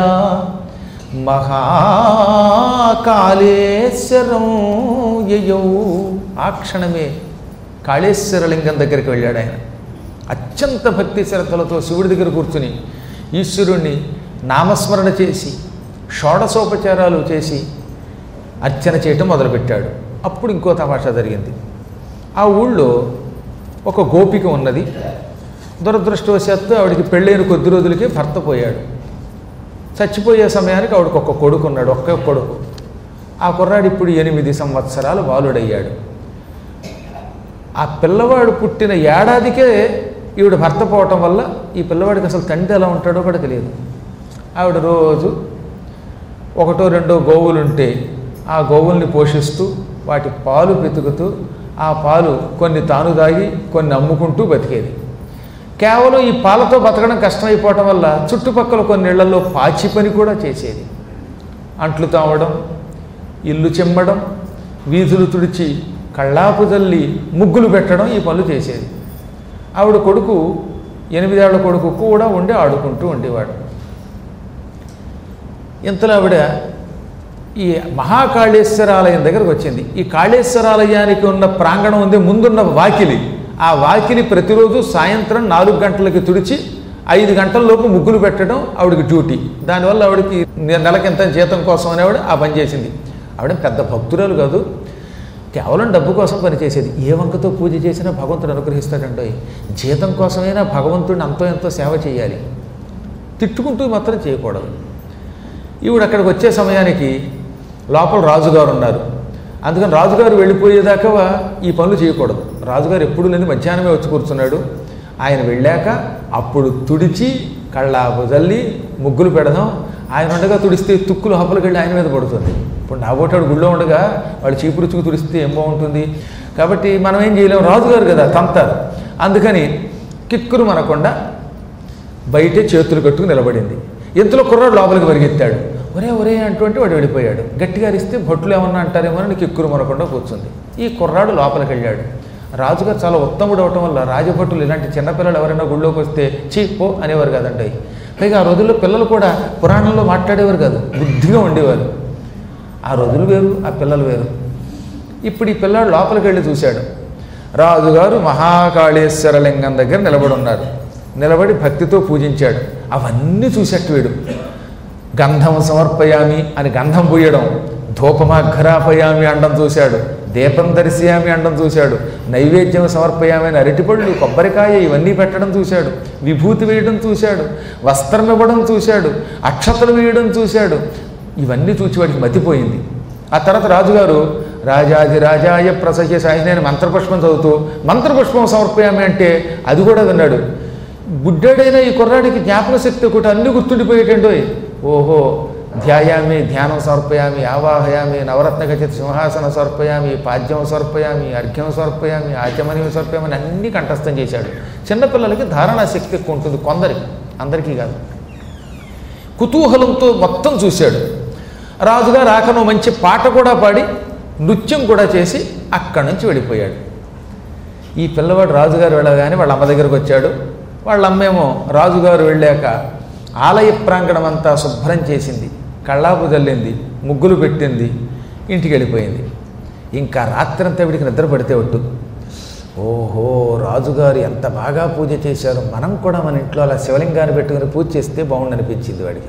మహాకాళేశ్వరం యయౌ ఆ క్షణమే కాళేశ్వరలింగం దగ్గరికి వెళ్ళాడు ఆయన అత్యంత భక్తి శ్రద్ధలతో శివుడి దగ్గర కూర్చుని ఈశ్వరుణ్ణి నామస్మరణ చేసి షోడసోపచారాలు చేసి అర్చన చేయటం మొదలుపెట్టాడు అప్పుడు ఇంకో తమాషా జరిగింది ఆ ఊళ్ళో ఒక గోపిక ఉన్నది దురదృష్టవశాత్తు ఆవిడికి పెళ్ళైన కొద్ది రోజులకే భర్త పోయాడు చచ్చిపోయే సమయానికి ఆవిడకి ఒక కొడుకు ఉన్నాడు ఒక్క కొడుకు ఆ కుర్రాడు ఇప్పుడు ఎనిమిది సంవత్సరాలు బాలుడయ్యాడు ఆ పిల్లవాడు పుట్టిన ఏడాదికే ఈవిడ భర్త పోవటం వల్ల ఈ పిల్లవాడికి అసలు తండ్రి ఎలా ఉంటాడో కూడా తెలియదు ఆవిడ రోజు ఒకటో రెండో గోవులు ఉంటే ఆ గోవుల్ని పోషిస్తూ వాటి పాలు పెతుకుతూ ఆ పాలు కొన్ని తాను దాగి కొన్ని అమ్ముకుంటూ బతికేది కేవలం ఈ పాలతో బతకడం కష్టమైపోవటం వల్ల చుట్టుపక్కల కొన్ని ఇళ్లలో పాచి పని కూడా చేసేది అంట్లు తావడం ఇల్లు చిమ్మడం వీధులు తుడిచి కళ్ళాపు జల్లి ముగ్గులు పెట్టడం ఈ పనులు చేసేది ఆవిడ కొడుకు ఎనిమిదేళ్ల కొడుకు కూడా ఉండి ఆడుకుంటూ ఉండేవాడు ఇంతలో ఆవిడ ఈ మహాకాళేశ్వరాలయం దగ్గరకు వచ్చింది ఈ కాళేశ్వరాలయానికి ఉన్న ప్రాంగణం ఉంది ముందున్న వాకిలి ఆ వాకిలి ప్రతిరోజు సాయంత్రం నాలుగు గంటలకి తుడిచి ఐదు గంటల లోపు ముగ్గులు పెట్టడం ఆవిడకి డ్యూటీ దానివల్ల ఆవిడకి నె- నెలకింత జీతం కోసం అనేవాడు ఆ పని చేసింది ఆవిడ పెద్ద భక్తురాలు కాదు కేవలం డబ్బు కోసం పనిచేసేది ఏ వంకతో పూజ చేసినా భగవంతుడు అనుగ్రహిస్తాడంటో జీతం కోసమైనా భగవంతుడిని అంతో ఎంతో సేవ చేయాలి తిట్టుకుంటూ మాత్రం చేయకూడదు ఈవిడ అక్కడికి వచ్చే సమయానికి లోపల రాజుగారు ఉన్నారు అందుకని రాజుగారు వెళ్ళిపోయేదాకా ఈ పనులు చేయకూడదు రాజుగారు ఎప్పుడు లేని మధ్యాహ్నమే వచ్చి కూర్చున్నాడు ఆయన వెళ్ళాక అప్పుడు తుడిచి కళ్ళాపు జల్లి ముగ్గులు పెడదాం ఆయన ఉండగా తుడిస్తే తుక్కులు హప్పలకి వెళ్ళి ఆయన మీద పడుతుంది ఇప్పుడు నా బోటాడు గుళ్ళో ఉండగా వాళ్ళు చీపురుచుకు తుడిస్తే ఏం బాగుంటుంది కాబట్టి మనం ఏం చేయలేం రాజుగారు కదా తంతారు అందుకని కిక్కురు మనకుండా బయటే చేతులు కట్టుకు నిలబడింది ఇంతలో కుర్రాడు లోపలికి పరిగెత్తాడు ఒరే ఒరే అంటుంటే వాడు వెళ్ళిపోయాడు గట్టిగా అరిస్తే భట్లు ఏమన్నా అంటారేమో అని కిక్కురు మనకుండా కూర్చుంది ఈ కుర్రాడు లోపలికి వెళ్ళాడు రాజుగారు చాలా ఉత్తముడు అవటం వల్ల రాజభటులు ఇలాంటి చిన్నపిల్లలు ఎవరైనా గుళ్ళోకి వస్తే చీ పో అనేవారు కాదండి పైగా ఆ రోజుల్లో పిల్లలు కూడా పురాణంలో మాట్లాడేవారు కాదు బుద్ధిగా ఉండేవారు ఆ రోజులు వేరు ఆ పిల్లలు వేరు ఇప్పుడు ఈ పిల్లాడు లోపలికి వెళ్ళి చూశాడు రాజుగారు మహాకాళేశ్వర లింగం దగ్గర నిలబడి ఉన్నారు నిలబడి భక్తితో పూజించాడు అవన్నీ చూసేట్టు వీడు గంధం సమర్పయామి అని గంధం పూయడం ధూపమాఘరాపయామి అండం చూశాడు దీపం దర్శయామి అండం చూశాడు నైవేద్యం సమర్పయామి అని అరటిపళ్ళు కొబ్బరికాయ ఇవన్నీ పెట్టడం చూశాడు విభూతి వేయడం చూశాడు వస్త్రం ఇవ్వడం చూశాడు అక్షతలు వేయడం చూశాడు ఇవన్నీ చూసి వాడికి మతిపోయింది ఆ తర్వాత రాజుగారు రాజాది రాజాయ ప్రసహ్య సాయిని అని మంత్రపుష్పం చదువుతూ మంత్రపుష్పం సమర్పయామి అంటే అది కూడా విన్నాడు బుడ్డాడైన ఈ కుర్రాడికి జ్ఞాపక శక్తి ఒకటి అన్ని గుర్తుండిపోయేటండోయ్ ఓహో ధ్యాయామి ధ్యానం సమర్పయామి ఆవాహయామి నవరత్న ఖచ్చిత సింహాసన సమర్పయామి పాద్యం సమర్పయామి అర్ఘ్యం సమర్పయామి ఆచమనీయం సమర్పయామి అని అన్నీ కంఠస్థం చేశాడు చిన్నపిల్లలకి ధారణా శక్తి ఎక్కువ ఉంటుంది కొందరికి అందరికీ కాదు కుతూహలంతో మొత్తం చూశాడు రాజుగారు ఆకను మంచి పాట కూడా పాడి నృత్యం కూడా చేసి అక్కడి నుంచి వెళ్ళిపోయాడు ఈ పిల్లవాడు రాజుగారు వెళ్ళగానే వాళ్ళ అమ్మ దగ్గరకు వచ్చాడు వాళ్ళ అమ్మేమో రాజుగారు వెళ్ళాక ఆలయ ప్రాంగణం అంతా శుభ్రం చేసింది కళ్ళాపు జల్లింది ముగ్గులు పెట్టింది ఇంటికి వెళ్ళిపోయింది ఇంకా రాత్రంతా వీడికి నిద్ర పడితే ఒట్టు ఓహో రాజుగారు ఎంత బాగా పూజ చేశారు మనం కూడా మన ఇంట్లో అలా శివలింగాన్ని పెట్టుకుని పూజ చేస్తే బాగుండనిపించింది వాడికి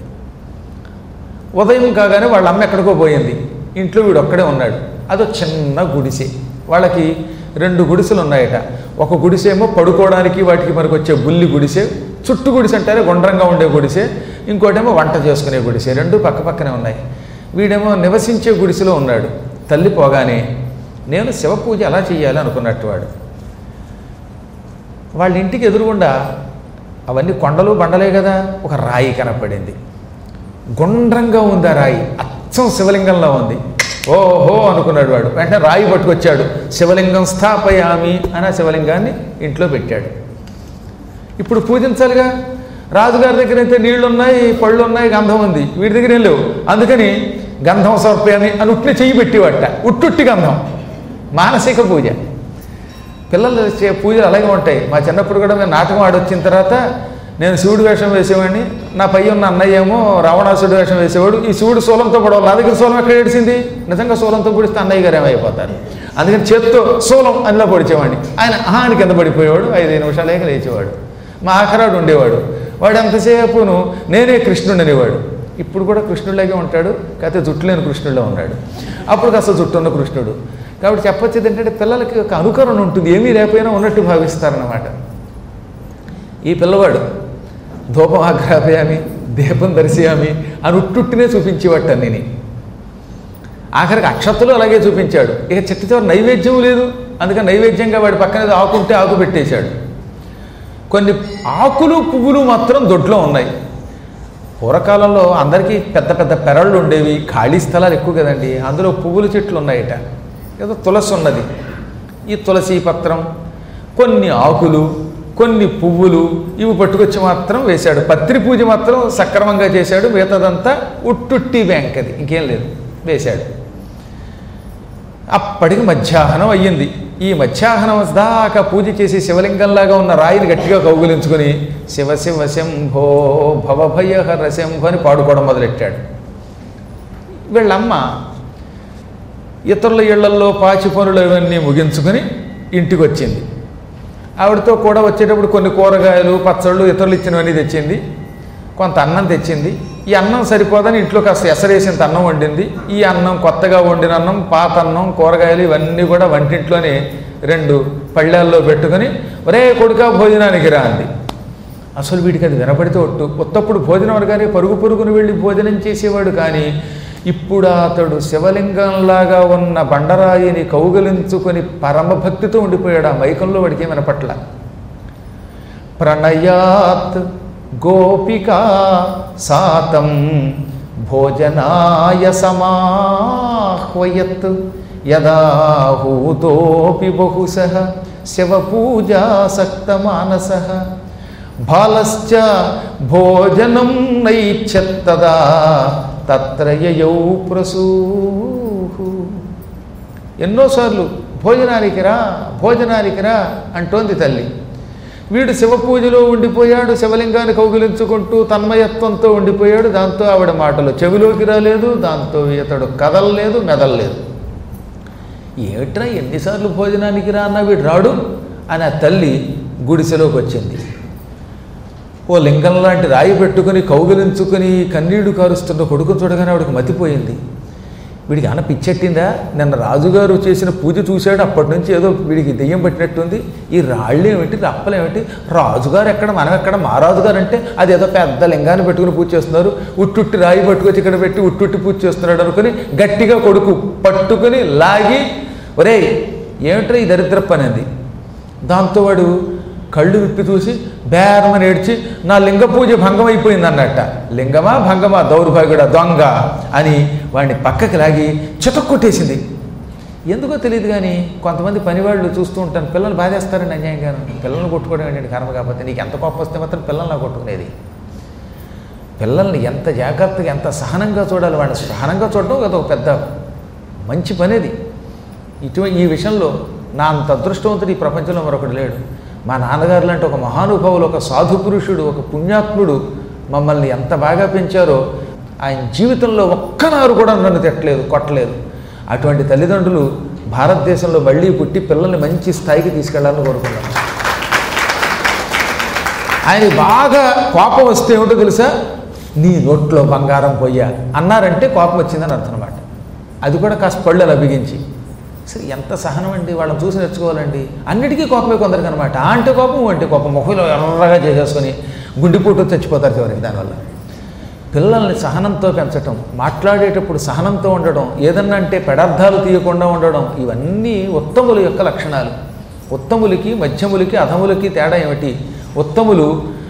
ఉదయం కాగానే వాళ్ళ అమ్మ ఎక్కడికో పోయింది ఇంట్లో వీడు ఒక్కడే ఉన్నాడు అదో చిన్న గుడిసె వాళ్ళకి రెండు గుడిసెలు ఉన్నాయట ఒక గుడిసెమో పడుకోవడానికి వాటికి మనకు వచ్చే బుల్లి గుడిసె చుట్టూ గుడిసె అంటారే గుండ్రంగా ఉండే గుడిసె ఇంకోటేమో వంట చేసుకునే గుడిసె రెండు పక్క పక్కనే ఉన్నాయి వీడేమో నివసించే గుడిసెలో ఉన్నాడు తల్లి పోగానే నేను శివ పూజ ఎలా చేయాలి అనుకున్నట్టు వాడు వాళ్ళ ఇంటికి ఎదురుగుండా అవన్నీ కొండలు బండలే కదా ఒక రాయి కనపడింది గుండ్రంగా ఉంది ఆ రాయి అచ్చం శివలింగంలో ఉంది ఓహో అనుకున్నాడు వాడు వెంటనే రాయి పట్టుకొచ్చాడు శివలింగం స్థాపయామి అని ఆ శివలింగాన్ని ఇంట్లో పెట్టాడు ఇప్పుడు పూజించాలిగా రాజుగారి దగ్గర అయితే నీళ్లు ఉన్నాయి పళ్ళు ఉన్నాయి గంధం ఉంది వీడి దగ్గర ఏం లేవు అందుకని గంధం సమర్పయామి అని ఉట్టిని చెయ్యి పెట్టివట్ట ఉట్టుట్టి గంధం మానసిక పూజ పిల్లలు చే పూజలు అలాగే ఉంటాయి మా చిన్నప్పుడు కూడా మేము నాటకం ఆడొచ్చిన తర్వాత నేను శివుడు వేషం వేసేవాడిని నా పై ఉన్న అన్నయ్య ఏమో రావణాసుడు వేషం వేసేవాడు ఈ శివుడు శూలంతో పడవాలి నా దగ్గర శూలం ఎక్కడ ఏడిసింది నిజంగా శూలంతో పొడిస్తే అన్నయ్య గారు ఏమైపోతారు అందుకని చేత్తో శూలం అందులో పొడిచేవాడిని ఆయన ఆహాని కింద పడిపోయేవాడు ఐదు నిమిషాలేక లేచేవాడు మా ఆఖరాడు ఉండేవాడు వాడు ఎంతసేపును నేనే కృష్ణుడు అనేవాడు ఇప్పుడు కూడా కృష్ణుడిలాగే ఉంటాడు కాకపోతే జుట్టు లేని కృష్ణుడిలో ఉన్నాడు అప్పుడు కాస్త జుట్టు ఉన్న కృష్ణుడు కాబట్టి చెప్పొచ్చేది ఏంటంటే పిల్లలకి ఒక అనుకరణ ఉంటుంది ఏమీ లేకపోయినా ఉన్నట్టు భావిస్తారన్నమాట ఈ పిల్లవాడు ధూపం ఆగ్రాపయామి దీపం దర్శయామి అని ఉట్టుట్టినే చూపించేవాట నేను ఆఖరికి అక్షతలు అలాగే చూపించాడు ఇక చిట్ట చివరి నైవేద్యం లేదు అందుకని నైవేద్యంగా వాడి పక్కన ఏదో ఆకు ఉంటే ఆకు పెట్టేశాడు కొన్ని ఆకులు పువ్వులు మాత్రం దొడ్లో ఉన్నాయి పూర్వకాలంలో అందరికీ పెద్ద పెద్ద పెరళ్ళు ఉండేవి ఖాళీ స్థలాలు ఎక్కువ కదండి అందులో పువ్వుల చెట్లు ఉన్నాయట ఏదో తులసి ఉన్నది ఈ తులసి పత్రం కొన్ని ఆకులు కొన్ని పువ్వులు ఇవి పట్టుకొచ్చి మాత్రం వేశాడు పత్రి పూజ మాత్రం సక్రమంగా చేశాడు మిగతాదంతా ఉట్టుట్టి బ్యాంక్ అది ఇంకేం లేదు వేశాడు అప్పటికి మధ్యాహ్నం అయ్యింది ఈ మధ్యాహ్నం దాకా పూజ చేసి శివలింగంలాగా ఉన్న రాయిని గట్టిగా కౌగులించుకొని శివ శివ శంభో భవభయహర శంభో అని పాడుకోవడం మొదలెట్టాడు వీళ్ళమ్మ ఇతరుల ఇళ్లల్లో పాచి పనులు ఇవన్నీ ముగించుకొని ఇంటికి వచ్చింది ఆవిడతో కూడా వచ్చేటప్పుడు కొన్ని కూరగాయలు పచ్చళ్ళు ఇతరులు ఇచ్చినవన్నీ తెచ్చింది కొంత అన్నం తెచ్చింది ఈ అన్నం సరిపోదని ఇంట్లో కాస్త ఎసరేసినంత అన్నం వండింది ఈ అన్నం కొత్తగా వండిన అన్నం పాత అన్నం కూరగాయలు ఇవన్నీ కూడా వంటింట్లోనే రెండు పళ్ళాల్లో పెట్టుకొని ఒరే కొడుక భోజనానికి రా అంది అసలు వీడికి అది వినపడితే ఒట్టు కొత్తప్పుడు భోజనం అనగానే పరుగు పరుగును వెళ్ళి భోజనం చేసేవాడు కానీ ఇప్పుడు అతడు శివలింగంలాగా ఉన్న బండరాయిని కౌగలించుకొని పరమభక్తితో ఉండిపోయాడు ఆ మైకంలో వాడికి ఏం వినపట్ల ప్రణయాత్ గోపికా సాతం భోజనాయ సమాహ్వయత్ యదాహూతోపి బహుశ శివపూజాసక్తమానస బాలశ్చ భోజనం నైచ్చత్తదా తత్ర యయౌ ప్రసూహు ఎన్నోసార్లు భోజనానికి రా భోజనానికి రా అంటోంది తల్లి వీడు శివ పూజలో ఉండిపోయాడు శివలింగాన్ని కౌగిలించుకుంటూ తన్మయత్వంతో ఉండిపోయాడు దాంతో ఆవిడ మాటలు చెవిలోకి రాలేదు దాంతో ఇతడు కదలలేదు మెదలలేదు ఏమిట్రా ఎన్నిసార్లు భోజనానికి రా అన్న వీడు రాడు అని ఆ తల్లి గుడిసెలోకి వచ్చింది ఓ లింగం లాంటి రాయి పెట్టుకుని కౌగిలించుకుని కన్నీళ్లు కారుస్తున్న కొడుకు చూడగానే ఆవిడకి మతిపోయింది వీడికి అన్న పిచ్చెట్టిందా నిన్న రాజుగారు చేసిన పూజ చూశాడు అప్పటి నుంచి ఏదో వీడికి దెయ్యం పట్టినట్టుంది ఈ రాళ్ళు ఏమిటి రప్పలు ఏమిటి రాజుగారు ఎక్కడ మనం ఎక్కడ మా రాజుగారు అంటే అది ఏదో పెద్ద లింగాన్ని పెట్టుకుని పూజ చేస్తున్నారు ఉట్టుట్టి రాయి పట్టుకొచ్చి ఇక్కడ పెట్టి ఉట్టుట్టి పూజ చేస్తున్నాడు అనుకుని గట్టిగా కొడుకు పట్టుకుని లాగి ఒరేయ్ ఏమిట్రా ఈ దరిద్ర పని అది దాంతో వాడు కళ్ళు విప్పి చూసి బేరమని ఏడ్చి నా లింగ పూజ భంగం అయిపోయింది అన్నట్ట లింగమా భంగమా దౌర్భాగ్యుడ దొంగ అని వాడిని పక్కకి లాగి చితక్కొట్టేసింది ఎందుకో తెలియదు కానీ కొంతమంది పనివాళ్ళు చూస్తూ ఉంటాను పిల్లలు బాధేస్తారండి అన్యాయంగాను పిల్లల్ని కొట్టుకోవడం ఏంటంటే కర్మ కాకపోతే నీకు ఎంత కోపం వస్తే మాత్రం పిల్లల్ని కొట్టుకునేది పిల్లల్ని ఎంత జాగ్రత్తగా ఎంత సహనంగా చూడాలి వాళ్ళని సహనంగా చూడడం అదొక పెద్ద మంచి పనేది ఇటువంటి ఈ విషయంలో నా అంత అదృష్టవంతుడు ఈ ప్రపంచంలో మరొకడు లేడు మా నాన్నగారు లాంటి ఒక మహానుభావులు ఒక సాధు పురుషుడు ఒక పుణ్యాత్ముడు మమ్మల్ని ఎంత బాగా పెంచారో ఆయన జీవితంలో ఒక్కనారు కూడా నన్ను తిట్టలేదు కొట్టలేదు అటువంటి తల్లిదండ్రులు భారతదేశంలో మళ్ళీ పుట్టి పిల్లల్ని మంచి స్థాయికి తీసుకెళ్లాలని కోరుకున్నాను ఆయన బాగా కోపం వస్తే ఏమిటో తెలుసా నీ నోట్లో బంగారం పొయ్యా అన్నారంటే కోపం వచ్చిందని అర్థం అనమాట అది కూడా కాస్త పళ్ళు అలా బిగించి సరే ఎంత సహనం అండి వాళ్ళని చూసి నేర్చుకోవాలండి అన్నిటికీ కోపమే కొందరికి అనమాట ఆ అంటే కోపం ఊ అంటే కోపం ముఖంలో ఎర్రగా చేసేసుకొని గుండెపోటు చచ్చిపోతారు చివరికి దానివల్ల పిల్లల్ని సహనంతో పెంచటం మాట్లాడేటప్పుడు సహనంతో ఉండడం ఏదన్నా అంటే పెడార్థాలు తీయకుండా ఉండడం ఇవన్నీ ఉత్తముల యొక్క లక్షణాలు ఉత్తములకి మధ్యములకి అధములకి తేడా ఏమిటి ఉత్తములు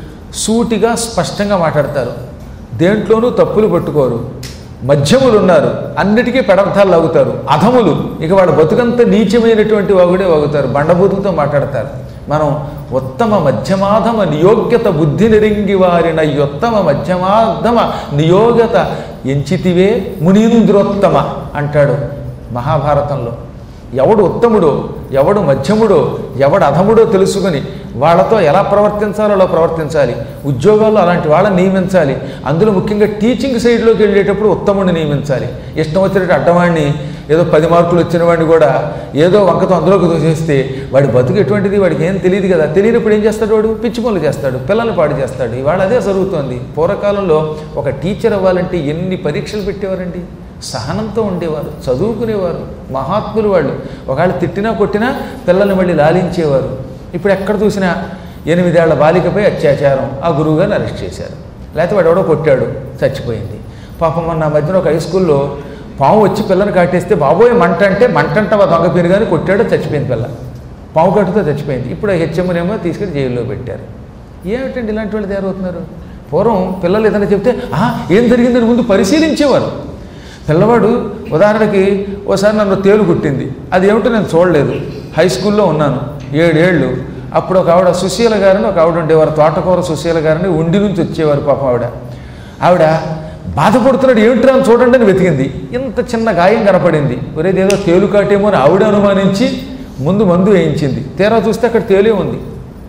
సూటిగా స్పష్టంగా మాట్లాడతారు దేంట్లోనూ తప్పులు పట్టుకోరు మధ్యములు ఉన్నారు అన్నిటికీ పెడర్థాలు లాగుతారు అధములు ఇక వాళ్ళ బతుకంత నీచమైనటువంటి వాగుడే వాగుతారు బండబూతులతో మాట్లాడతారు మనం ఉత్తమ మధ్యమాధమ నియోగ్యత బుద్ధి నిరింగి వారిన ఉత్తమ మధ్యమాధమ నియోగత ఎంచితివే మునీంద్రోత్తమ అంటాడు మహాభారతంలో ఎవడు ఉత్తముడో ఎవడు మధ్యముడో ఎవడు అధముడో తెలుసుకుని వాళ్ళతో ఎలా ప్రవర్తించాలో అలా ప్రవర్తించాలి ఉద్యోగాల్లో అలాంటి వాళ్ళని నియమించాలి అందులో ముఖ్యంగా టీచింగ్ సైడ్లోకి వెళ్ళేటప్పుడు ఉత్తముడిని నియమించాలి ఇష్టం వచ్చినట్టు అడ్డవాడిని ఏదో పది మార్కులు వచ్చిన వాడిని కూడా ఏదో వంకతో అందులోకి దూసేస్తే వాడి బతుకు ఎటువంటిది వాడికి ఏం తెలియదు కదా తెలియనప్పుడు ఏం చేస్తాడు వాడు పిచ్చి పనులు చేస్తాడు పిల్లల్ని పాడు చేస్తాడు ఇవాళ అదే జరుగుతోంది పూర్వకాలంలో ఒక టీచర్ అవ్వాలంటే ఎన్ని పరీక్షలు పెట్టేవారండి సహనంతో ఉండేవారు చదువుకునేవారు మహాత్ములు వాళ్ళు ఒకవేళ తిట్టినా కొట్టినా పిల్లల్ని మళ్ళీ లాలించేవారు ఇప్పుడు ఎక్కడ చూసినా ఎనిమిదేళ్ల బాలికపై అత్యాచారం ఆ గురువుగారిని అరెస్ట్ చేశారు లేకపోతే వాడు ఎవడో కొట్టాడు చచ్చిపోయింది పాపం మొన్న మధ్యన ఒక హై స్కూల్లో పాము వచ్చి పిల్లని కాటేస్తే బాబోయ్ మంట అంటే మంట అంటవా దొంగ పేరు కానీ కొట్టాడు చచ్చిపోయింది పిల్ల పాము కట్టుతో చచ్చిపోయింది ఇప్పుడు హెచ్ఎంనేమో తీసుకెళ్ళి జైల్లో పెట్టారు ఏమిటండి ఇలాంటి వాళ్ళు తయారవుతున్నారు పూర్వం పిల్లలు ఏదైనా చెప్తే "ఆ, ఏం జరిగిందని ముందు పరిశీలించేవారు పిల్లవాడు ఉదాహరణకి ఓసారి నన్ను తేలు కుట్టింది అది ఏమిటో నేను చూడలేదు హై స్కూల్లో ఉన్నాను ఏడేళ్ళు అప్పుడు ఒక ఆవిడ సుశీల గారిని ఒక ఆవిడ ఉండేవారు తోటకూర సుశీల గారిని ఉండి నుంచి వచ్చేవారు పాపం ఆవిడ ఆవిడ బాధపడుతున్నాడు ఏమిట్రా అని చూడండి అని వెతికింది ఇంత చిన్న గాయం కనపడింది ఒరేది ఏదో తేలు కాటేమో అని ఆవిడ అనుమానించి ముందు మందు వేయించింది తీరా చూస్తే అక్కడ తేలే ఉంది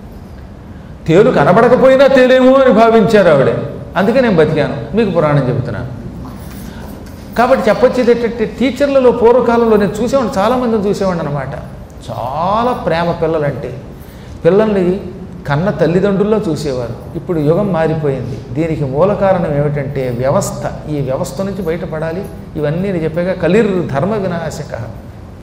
తేలు కనబడకపోయినా తేలేమో అని భావించారు ఆవిడ అందుకే నేను బతికాను మీకు పురాణం చెబుతున్నాను కాబట్టి చెప్పొచ్చేది ఏంటంటే టీచర్లలో పూర్వకాలంలో నేను చూసేవాడిని చాలామందిని చూసేవాడిని అనమాట చాలా ప్రేమ పిల్లలంటే పిల్లల్ని కన్న తల్లిదండ్రుల్లో చూసేవారు ఇప్పుడు యుగం మారిపోయింది దీనికి మూల కారణం ఏమిటంటే వ్యవస్థ ఈ వ్యవస్థ నుంచి బయటపడాలి ఇవన్నీ నేను చెప్పాక కలిర్ ధర్మ వినాశక